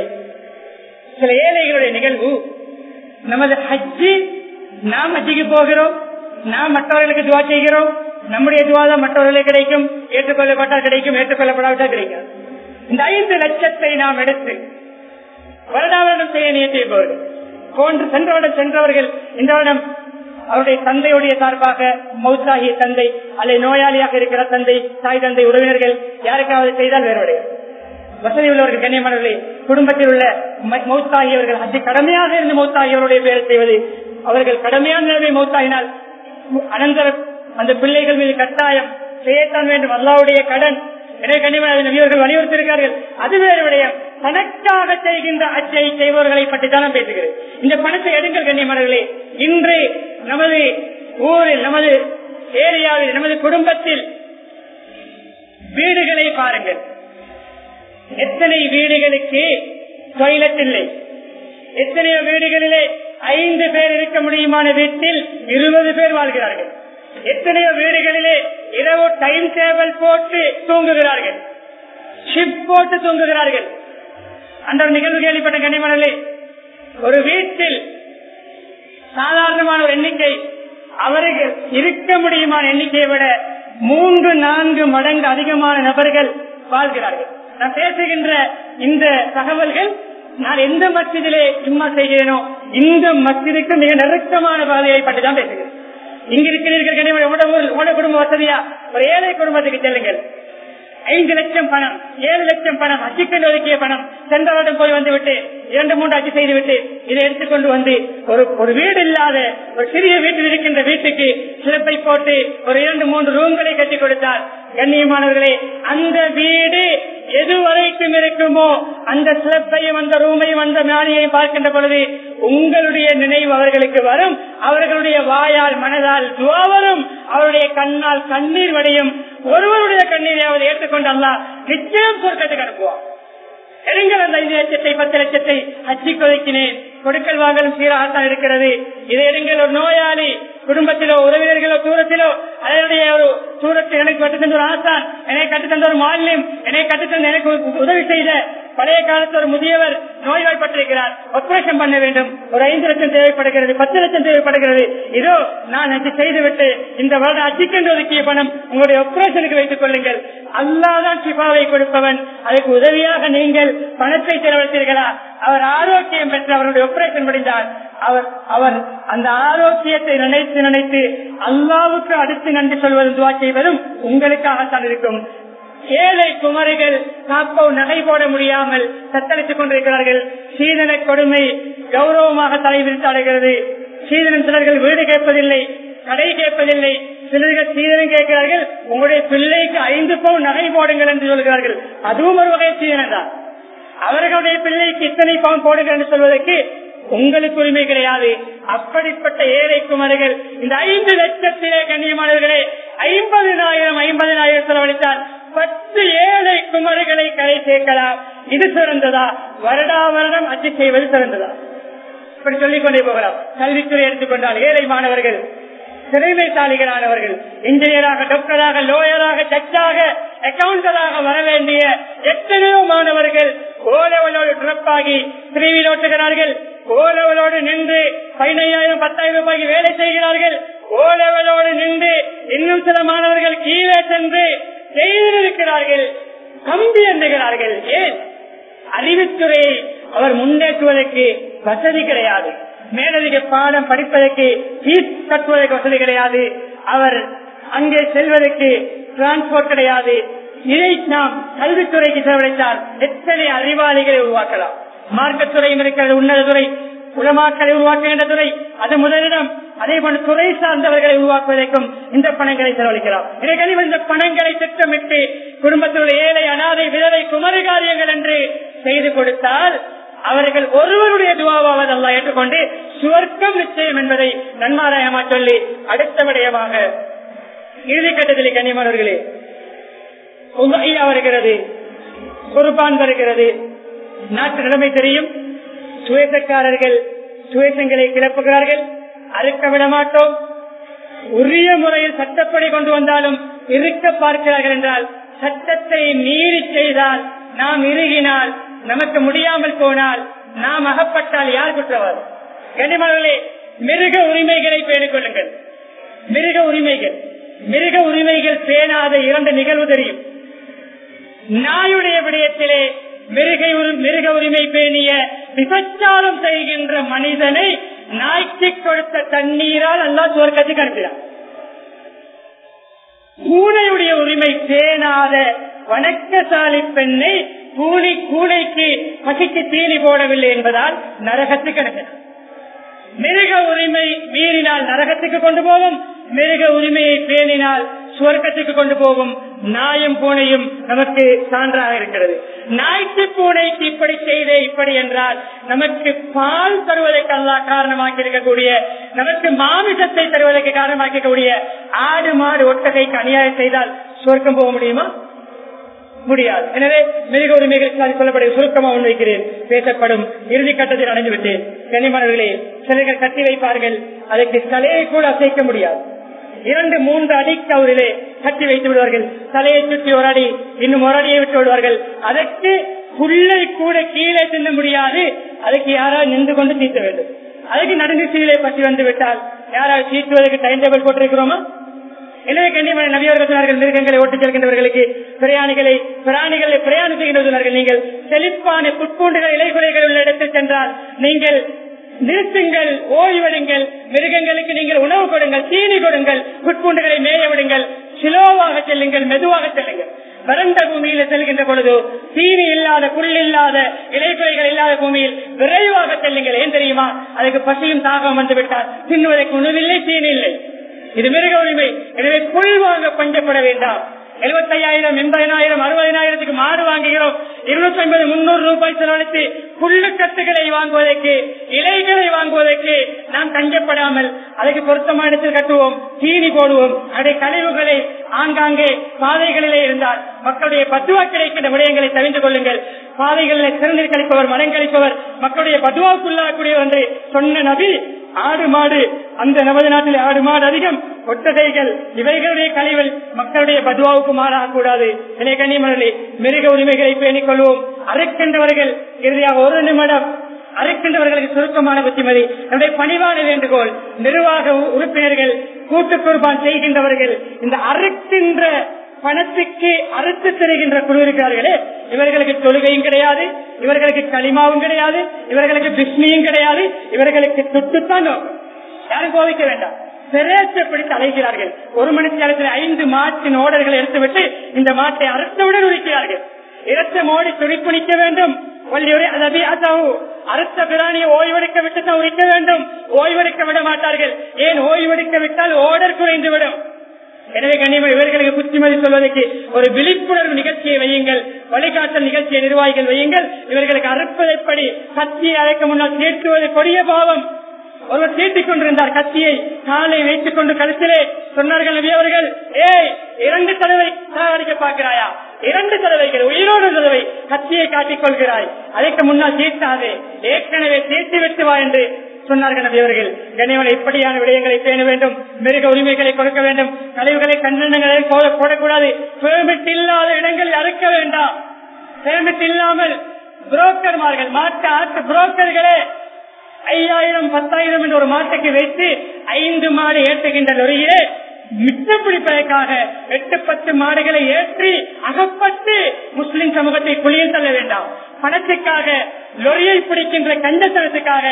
சில ஏழைகளுடைய நிகழ்வு நமது ஹஜ்ஜு நாம் ஹஜ்ஜிக்கு போகிறோம் நாம் மற்றவர்களுக்கு துவா செய்கிறோம் நம்முடைய துவா தான் மற்றவர்களுக்கு கிடைக்கும் ஏற்றுக்கொள்ளப்பட்டால் கிடைக்கும் ஏற்றுக்கொள்ளப்படாவிட்டால் கிடைக்கும் இந்த ஐந்து லட்சத்தை நாம் எடுத்து வருடாவரிடம் செய்ய நியமிப்பவர்கள் போன்று சென்ற வருடம் சென்றவர்கள் இந்த வருடம் அவருடைய தந்தையுடைய சார்பாக மௌத்தாகிய தந்தை அல்லது நோயாளியாக இருக்கிற தந்தை தாய் தந்தை உறவினர்கள் யாருக்காவது செய்தால் வேறுடைய வசதி உள்ளவர்கள் கண்ணியமானவர்களே குடும்பத்தில் உள்ள ம- மௌத்தாகியவர்கள் அது கடமையாக இருந்து மௌத்தாகியவருடைய பேரை செய்வது அவர்கள் கடமையான நிலைமை மௌத்தாகினால் அனந்தர அந்த பிள்ளைகள் மீது கட்டாயம் செய்யத்தான் வேண்டும் அல்லாவுடைய கடன் எனவே கண்ணியமான நபியவர்கள் வலியுறுத்தியிருக்கார்கள் அது வேறு விடயம் தனக்காக செய்கின்ற அச்சை செய்பவர்களை பற்றி தான் நான் பேசுகிறேன் இந்த பணத்தை எடுங்கள் கண்ணியமானவர்களே இன்று நமது ஊரில் நமது ஏரியாவில் நமது குடும்பத்தில் வீடுகளை பாருங்கள் எத்தனை வீடுகளுக்கு டாய்லெட் இல்லை எத்தனையோ வீடுகளிலே ஐந்து பேர் இருக்க முடியுமான வீட்டில் இருபது பேர் வாழ்கிறார்கள் எத்தனையோ வீடுகளிலே இரவு டைம் டேபிள் போட்டு தூங்குகிறார்கள் ஷிப் போட்டு தூங்குகிறார்கள் அந்த நிகழ்வு கேள்விப்பட்ட கனிமணலே ஒரு வீட்டில் சாதாரணமான ஒரு எண்ணிக்கை அவர்கள் இருக்க முடியுமான எண்ணிக்கையை விட மூன்று நான்கு மடங்கு அதிகமான நபர்கள் வாழ்கிறார்கள் நான் பேசுகின்ற இந்த தகவல்கள் நான் எந்த மத்தியிலே சும்மா செய்கிறேனோ இந்த மத்திற்கு மிக நெருக்கமான பாதையை பற்றி தான் பேசுகிறேன் இங்க இருக்கிறீர்கள் கனிமணி உங்களோட குடும்ப வசதியா ஒரு ஏழை குடும்பத்துக்கு செல்லுங்கள் ஐந்து லட்சம் பணம் ஏழு லட்சம் பணம் அச்சுக்கல் ஒதுக்கிய பணம் சென்ற வருடம் போய் வந்து விட்டு இரண்டு மூன்று அச்சு செய்து விட்டு இதை எடுத்துக்கொண்டு வந்து ஒரு ஒரு வீடு இல்லாத ஒரு சிறிய வீட்டில் இருக்கின்ற வீட்டுக்கு சிறப்பை போட்டு ஒரு இரண்டு மூன்று ரூம்களை கட்டி கொடுத்தால் கண்ணியமானவர்களே அந்த வீடு எது வரைக்கும் இருக்குமோ அந்த சிறப்பையும் அந்த ரூமையும் அந்த மாளிகையும் பார்க்கின்ற பொழுது உங்களுடைய நினைவு அவர்களுக்கு வரும் அவர்களுடைய வாயால் மனதால் துவா வரும் அவருடைய கண்ணால் கண்ணீர் வடியும் ஒருவருடைய கண்ணீரை அவர் ஏற்றுக்கொண்டு அல்ல நிச்சயம் சொர்க்கத்துக்கு அனுப்புவார் எடுங்கள் அந்த ஐந்து லட்சத்தை பத்து லட்சத்தை அச்சி கொதிக்கினேன் கொடுக்கல் வாங்கலும் சீராகத்தான் இருக்கிறது இதை எடுங்கள் ஒரு நோயாளி குடும்பத்திலோ உறவினர்களோ தூரத்திலோ அதனுடைய ஒரு தூரத்தில் எனக்கு கட்டுத்தந்த ஒரு ஆசான் என்னை கட்டுத்தந்த ஒரு மாநிலம் என்னை கட்டுத்தந்த எனக்கு உதவி செய்த பழைய காலத்து ஒரு முதியவர் நோய்வாய்ப்பட்டிருக்கிறார் ஆபரேஷன் பண்ண வேண்டும் ஒரு ஐந்து லட்சம் தேவைப்படுகிறது பத்து லட்சம் தேவைப்படுகிறது இதோ நான் அச்சு செய்துவிட்டு இந்த வருடம் அச்சிக்கென்று ஒதுக்கிய பணம் உங்களுடைய ஆபரேஷனுக்கு வைத்துக் கொள்ளுங்கள் அல்லாதான் சிபாவை கொடுப்பவன் அதுக்கு உதவியாக நீங்கள் பணத்தை செலவழித்தீர்களா அவர் ஆரோக்கியம் பெற்று அவருடைய ஆபரேஷன் முடிந்தார் அவர் அவர் அந்த ஆரோக்கியத்தை நினைத்து நினைத்து அல்லாவுக்கு அடுத்து நன்றி சொல்வதும் துவா செய்வதும் உங்களுக்காகத்தான் இருக்கும் ஏழை குமரிகள் காப்போ நகை போட முடியாமல் தத்தளித்துக் கொண்டிருக்கிறார்கள் சீதன கொடுமை கௌரவமாக தலைவிரித்து அடைகிறது சீதனம் சிலர்கள் வீடு கேட்பதில்லை கடை கேட்பதில்லை சிலர்கள் சீதனம் கேட்கிறார்கள் உங்களுடைய பிள்ளைக்கு ஐந்து பவுன் நகை போடுங்கள் என்று சொல்கிறார்கள் அதுவும் ஒரு வகை சீதனம் தான் அவர்களுடைய பிள்ளைக்கு இத்தனை பவுன் போடுங்கள் என்று சொல்வதற்கு உங்களுக்கு உரிமை கிடையாது அப்படிப்பட்ட ஏழை குமரிகள் இந்த ஐந்து லட்சத்திலே கண்ணியமானவர்களே ஐம்பதினாயிரம் ஐம்பதினாயிரம் செலவழித்தால் பத்து ஏழை குமரிகளை கரை சேர்க்கலாம் இது சிறந்ததா வருடா வருடம் அச்சு செய்வது சிறந்ததா இப்படி சொல்லிக் கொண்டே போகலாம் கல்வித்துறை எடுத்துக்கொண்டால் ஏழை மாணவர்கள் திறமைசாலிகளானவர்கள் இன்ஜினியராக டாக்டராக லோயராக ஜட்ஜாக அக்கவுண்டராக வர வேண்டிய எத்தனையோ மாணவர்கள் ஓலவலோடு ட்ரப் ஆகி திருவியில் ஓட்டுகிறார்கள் ஓலவலோடு நின்று பதினையாயிரம் பத்தாயிரம் ரூபாய்க்கு வேலை செய்கிறார்கள் ஓலவலோடு நின்று இன்னும் சில மாணவர்கள் கீழே சென்று செய்திருக்கிறார்கள் கம்பி எண்ணுகிறார்கள் ஏன் அறிவுத்துறையை அவர் முன்னேற்றுவதற்கு வசதி கிடையாது மேலதிக பாடம் படிப்பதற்கு ஃபீஸ் கட்டுவதற்கு வசதி கிடையாது அவர் அங்கே செல்வதற்கு டிரான்ஸ்போர்ட் கிடையாது இதை நாம் கல்வித்துறைக்கு செலவழித்தால் எத்தனை அறிவாளிகளை உருவாக்கலாம் மார்க்கத்துறையும் இருக்கிறது உன்னத துறை உலமாக்களை உருவாக்குகின்ற துறை அது முதலிடம் அதே போன்ற துறை சார்ந்தவர்களை உருவாக்குவதற்கும் இந்த பணங்களை செலவழிக்கலாம் எனவே இந்த பணங்களை திட்டமிட்டு குடும்பத்தில் ஏழை அனாதை விதவை குமரி காரியங்கள் என்று செய்து கொடுத்தால் அவர்கள் ஒருவருடைய துவாவாவது அல்ல ஏற்றுக்கொண்டு சுவர்க்கம் நிச்சயம் என்பதை நன்மாராயமா சொல்லி அடுத்த விடயமாக இறுதிக்கட்டத்தில் கண்ணியமானவர்களே உமையா வருகிறது குர்பான் வருகிறது நாட்டு நிலைமை தெரியும் சுவேசக்காரர்கள் சுவேசங்களை கிளப்புகிறார்கள் அறுக்க விட மாட்டோம் உரிய முறையில் சட்டப்படி கொண்டு வந்தாலும் இருக்க பார்க்கிறார்கள் என்றால் சட்டத்தை மீறி செய்தால் நாம் இறுகினால் நமக்கு முடியாமல் போனால் நாம் அகப்பட்டால் யார் குற்றவார் கனிமர்களே மிருக உரிமைகளை பேணிக் கொள்ளுங்கள் மிருக உரிமைகள் மிருக உரிமைகள் பேணாத இரண்டு நிகழ்வு தெரியும் நாயுடைய விடயத்திலே மிருகை மிருக உரிமை பேணிய விபச்சாரம் செய்கின்ற மனிதனை நாய்க்கு கொடுத்த தண்ணீரால் அல்லா சுவர்க்கத்துக்கு அனுப்பினார் பூனையுடைய உரிமை பேணாத வணக்கசாலி பெண்ணை பூனி பூனைக்கு பசிக்கு தீனி போடவில்லை என்பதால் நரகத்துக்கு அனுப்பினார் மிருக உரிமை மீறினால் நரகத்துக்கு கொண்டு போகும் மிருக உரிமையை பேணினால் சுவர்க்கத்துக்கு கொண்டு போகும் நாயும் பூனையும் நமக்கு சான்றாக இருக்கிறது நாய்க்கு பூனைக்கு இப்படி செய்தே இப்படி என்றால் நமக்கு பால் தருவதற்கு அல்லா காரணமாக்கி இருக்கக்கூடிய நமக்கு மாமிசத்தை தருவதற்கு காரணமாக்கக்கூடிய ஆடு மாடு ஒட்டகைக்கு அநியாயம் செய்தால் சுவர்க்கம் போக முடியுமா முடியாது எனவே மிக உரிமைகள் சொல்லப்படும் சுருக்கமாக முன்வைக்கிறேன் பேசப்படும் இறுதி கட்டத்தில் அடைந்து விட்டேன் கனிமணர்களே சிலர்கள் கட்டி வைப்பார்கள் அதற்கு தலையை கூட அசைக்க முடியாது இரண்டு மூன்று அடி கவுரிலே கட்டி வைத்து விடுவார்கள் தலையை சுற்றி ஒரு அடி இன்னும் ஒரு அடியை விட்டு விடுவார்கள் அதற்கு புல்லை கூட கீழே செல்ல முடியாது அதுக்கு யாராவது நின்று கொண்டு தீர்த்த வேண்டும் அதுக்கு நடந்து கீழே பற்றி வந்து விட்டால் யாராவது தீர்த்துவதற்கு டைம் டேபிள் போட்டிருக்கிறோமா எனவே கண்ணியமான நபியவர்கள் சொன்னார்கள் மிருகங்களை ஓட்டிச் செல்கின்றவர்களுக்கு பிரயாணிகளை பிராணிகளை பிரயாணம் செய்கின்ற சொன்னார்கள் நீங்கள் செழிப்பான புட்பூண்டுகள் இலைகுலைகள் உள்ள இடத்தில் சென்றால் நீங்கள் நிறுத்துங்கள் ஓய்வெடுங்கள் மிருகங்களுக்கு நீங்கள் உணவு கொடுங்கள் தீனி கொடுங்கள் புட்பூண்டுகளை மேய விடுங்கள் சிலோவாக செல்லுங்கள் மெதுவாக செல்லுங்கள் வறண்ட பூமியில செல்கின்ற பொழுது தீனி இல்லாத புல் இல்லாத இலைக்குலைகள் இல்லாத பூமியில் விரைவாக செல்லுங்கள் ஏன் தெரியுமா அதுக்கு பசியும் தாகம் வந்து விட்டால் தின்னுவதற்கு உணவில்லை தீனி இல்லை இது மிருக உரிமை எனவே புல் வாங்க பஞ்சப்பட வேண்டாம் எழுபத்தையாயிரம் எண்பதாயிரம் அறுபதாயிரத்துக்கு மாடு வாங்குகிறோம் இருநூத்தி ஐம்பது முன்னூறு ரூபாய் செலவழித்து புல்லு கட்டுகளை வாங்குவதற்கு இலைகளை வாங்குவதற்கு நாம் தஞ்சப்படாமல் அதுக்கு பொருத்தமான இடத்தில் கட்டுவோம் தீனி போடுவோம் அதை கழிவுகளை ஆங்காங்கே பாதைகளிலே இருந்தால் மக்களுடைய பத்துவா கிடைக்கின்ற விடயங்களை தெரிந்து கொள்ளுங்கள் பாதைகளில் சிறந்தீர் கழிப்பவர் மரம் கழிப்பவர் மக்களுடைய பத்துவாக்குள்ளாகக்கூடியவர் என்று சொன்ன நபி ஆடு மாடு அந்த நமது நாட்டில் ஆடு மாடு அதிகம் ஒட்டதைகள் இவைகளுடைய கழிவல் மக்களுடைய பதுவாவுக்கு மாறாக கூடாது இணைய கண்ணியமனே மிருக உரிமைகளை பேணிக் கொள்வோம் அறுக்கின்றவர்கள் இறுதியாக ஒரு நிமிடம் அறுக்கின்றவர்களுக்கு சுருக்கமான புத்திமதி நம்முடைய பணிவான வேண்டுகோள் நிர்வாக உறுப்பினர்கள் கூட்டு குர்பான் செய்கின்றவர்கள் இந்த அறுக்கின்ற பணத்துக்கு அறுத்து தருகின்ற குழு இருக்கிறார்களே இவர்களுக்கு தொழுகையும் கிடையாது இவர்களுக்கு களிமாவும் கிடையாது இவர்களுக்கு பிஸ்மியும் கிடையாது இவர்களுக்கு துட்டுத்தான் நோக்கம் யாரும் கோவிக்க வேண்டாம் பிரேசப்பிடித்து அழைக்கிறார்கள் ஒரு மணி நேரத்தில் ஐந்து மாட்டின் ஓடர்களை எடுத்துவிட்டு இந்த மாட்டை அறுத்தவுடன் உரிக்கிறார்கள் இரத்த மோடி துடிப்புணிக்க வேண்டும் அறுத்த பிராணியை ஓய்வெடுக்க விட்டு தான் உரிக்க வேண்டும் ஓய்வெடுக்க விட மாட்டார்கள் ஏன் ஓய்வெடுக்க விட்டால் ஓடர் குறைந்துவிடும் எனவே கண்ணியமாக இவர்களுக்கு புத்திமதி சொல்வதற்கு ஒரு விழிப்புணர்வு நிகழ்ச்சியை வையுங்கள் வழிகாட்டல் நிகழ்ச்சியை நிர்வாகிகள் வையுங்கள் இவர்களுக்கு அறுப்பதைப்படி கத்தியை அழைக்க முன்னால் தீர்த்துவது கொடிய பாவம் ஒருவர் தீட்டிக் கொண்டிருந்தார் கத்தியை காலை வைத்துக் கொண்டு கழுத்திலே சொன்னார்கள் நபி அவர்கள் ஏய் இரண்டு தடவை சாகடிக்க பார்க்கிறாயா இரண்டு தடவைகள் உயிரோடு தடவை கத்தியை காட்டிக் கொள்கிறாய் அதற்கு முன்னால் தீர்த்தாதே ஏற்கனவே தீர்த்து விட்டு வா என்று சொன்னார்கள் நபி அவர்கள் கனிவனை இப்படியான விடயங்களை பேண வேண்டும் மிருக உரிமைகளை கொடுக்க வேண்டும் கழிவுகளை கண்டனங்களை போடக்கூடாது பெர்மிட் இல்லாத இடங்களில் அறுக்க வேண்டாம் பெர்மிட் இல்லாமல் புரோக்கர்மார்கள் மாட்டு ஆட்டு புரோக்கர்களே ஐயாயிரம் பத்தாயிரம் என்ற ஒரு மாட்டுக்கு வைத்து ஐந்து மாடு ஏற்றுகின்ற லொரியிலே மிச்ச பிடிப்பதற்காக எட்டு பத்து மாடுகளை ஏற்றி அகப்பட்டு முஸ்லிம் சமூகத்தை குளியில் தள்ள வேண்டாம் பணத்துக்காக லொரியை பிடிக்கின்ற கண்டத்தனத்துக்காக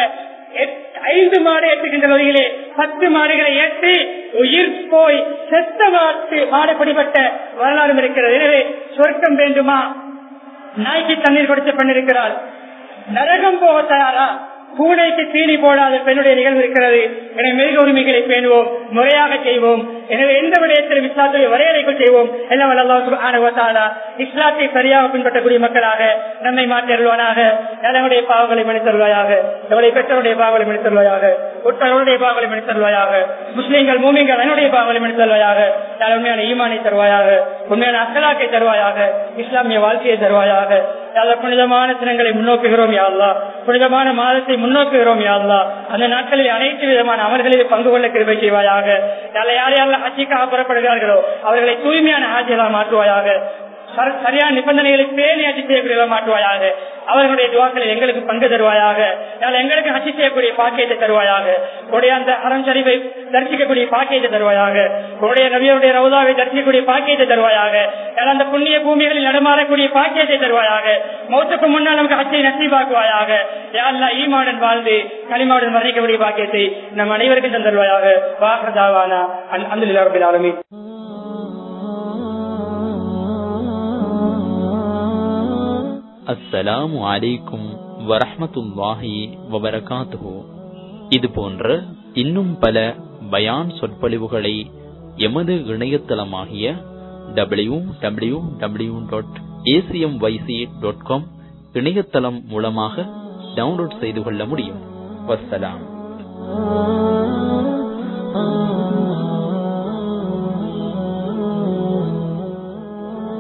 ஐந்து மாடு ஏற்றுகின்ற வகையிலே பத்து மாடுகளை ஏற்றி உயிர் போய் செத்த மாட்டு மாடு பிடிபட்ட வரலாறு இருக்கிறது எனவே சொர்க்கம் வேண்டுமா நாய்க்கு தண்ணீர் கொடுத்து பண்ணிருக்கிறாள் நரகம் போக தயாரா பூனைக்கு தீனி போடாத பெண்ணுடைய நிகழ்வு இருக்கிறது எனவே மிருக உரிமைகளை பேணுவோம் முறையாக செய்வோம் எனவே எந்த விடயத்திலும் இஸ்லாத்தை வரையறைக்குள் செய்வோம் எல்லாம் அல்லாஹ் இஸ்லாத்தை சரியாக பின்பற்றக்கூடிய மக்களாக நம்மை மாற்றியருள்வானாக நம்முடைய பாவங்களை மனிதருவாயாக நம்முடைய பெற்றோருடைய பாவங்களை மனிதருவாயாக உற்றவருடைய பாவங்களை மனிதருவாயாக முஸ்லீம்கள் மூமிங்கள் என்னுடைய பாவங்களை மனிதருவாயாக நான் உண்மையான ஈமானை தருவாயாக உண்மையான அக்கலாக்கை தருவாயாக இஸ்லாமிய வாழ்க்கையை தருவாயாக யார புனிதமான தினங்களை முன்னோக்குகிறோம் யாழ்லா புனிதமான மாதத்தை முன்னோக்குகிறோம் யாழ்லா அந்த நாட்களில் அனைத்து விதமான அமல்களில் பங்கு கொள்ள கிருபை செய்வாயாக யார் யாரெல்லாம் ஹஜ்ஜிக்காக புறப்படுகிறார்களோ அவர்களை தூய்மையான ஹாஜியாக மாற்றுவாயாக சரியான நிபந்தனைகளை பேணி ஹஜ் செய்யக்கூடிய மாற்றுவாயாக அவர்களுடைய துவாக்களில் எங்களுக்கு பங்கு தருவாயாக எங்களுக்கு ஹஜ் செய்யக்கூடிய பாக்கியத்தை தருவாயாக உடைய அந்த அறம் சரிவை தரிசிக்கக்கூடிய பாக்கியத்தை தருவாயாக உடைய நவியருடைய ரவுதாவை தரிசிக்கக்கூடிய பாக்கியத்தை தருவாயாக அந்த புண்ணிய பூமிகளில் நடமாறக்கூடிய பாக்கியத்தை தருவாயாக மௌத்துக்கு முன்னால் நமக்கு ஹஜ்ஜை நசீபாக்குவாயாக யாரெல்லாம் ஈமாடன் வாழ்ந்து களிமாவுடன் வர்ணிக்கக்கூடிய பாக்கியத்தை நம் அனைவருக்கும் தந்தருவாயாக வாகதாவானா அந்த ஆலமி அஸ்ஸலாமு அலைக்கும் வரஹமத்துல்லாஹி வபரகாத்துஹு இது போன்ற இன்னும் பல பயான் சொற்பொழிவுகளை எமது இணையதளமாகிய W W W dot ACM YC dot com இணையதளம் மூலமாக டவுன்லோட் செய்து கொள்ள முடியும் வசலாம்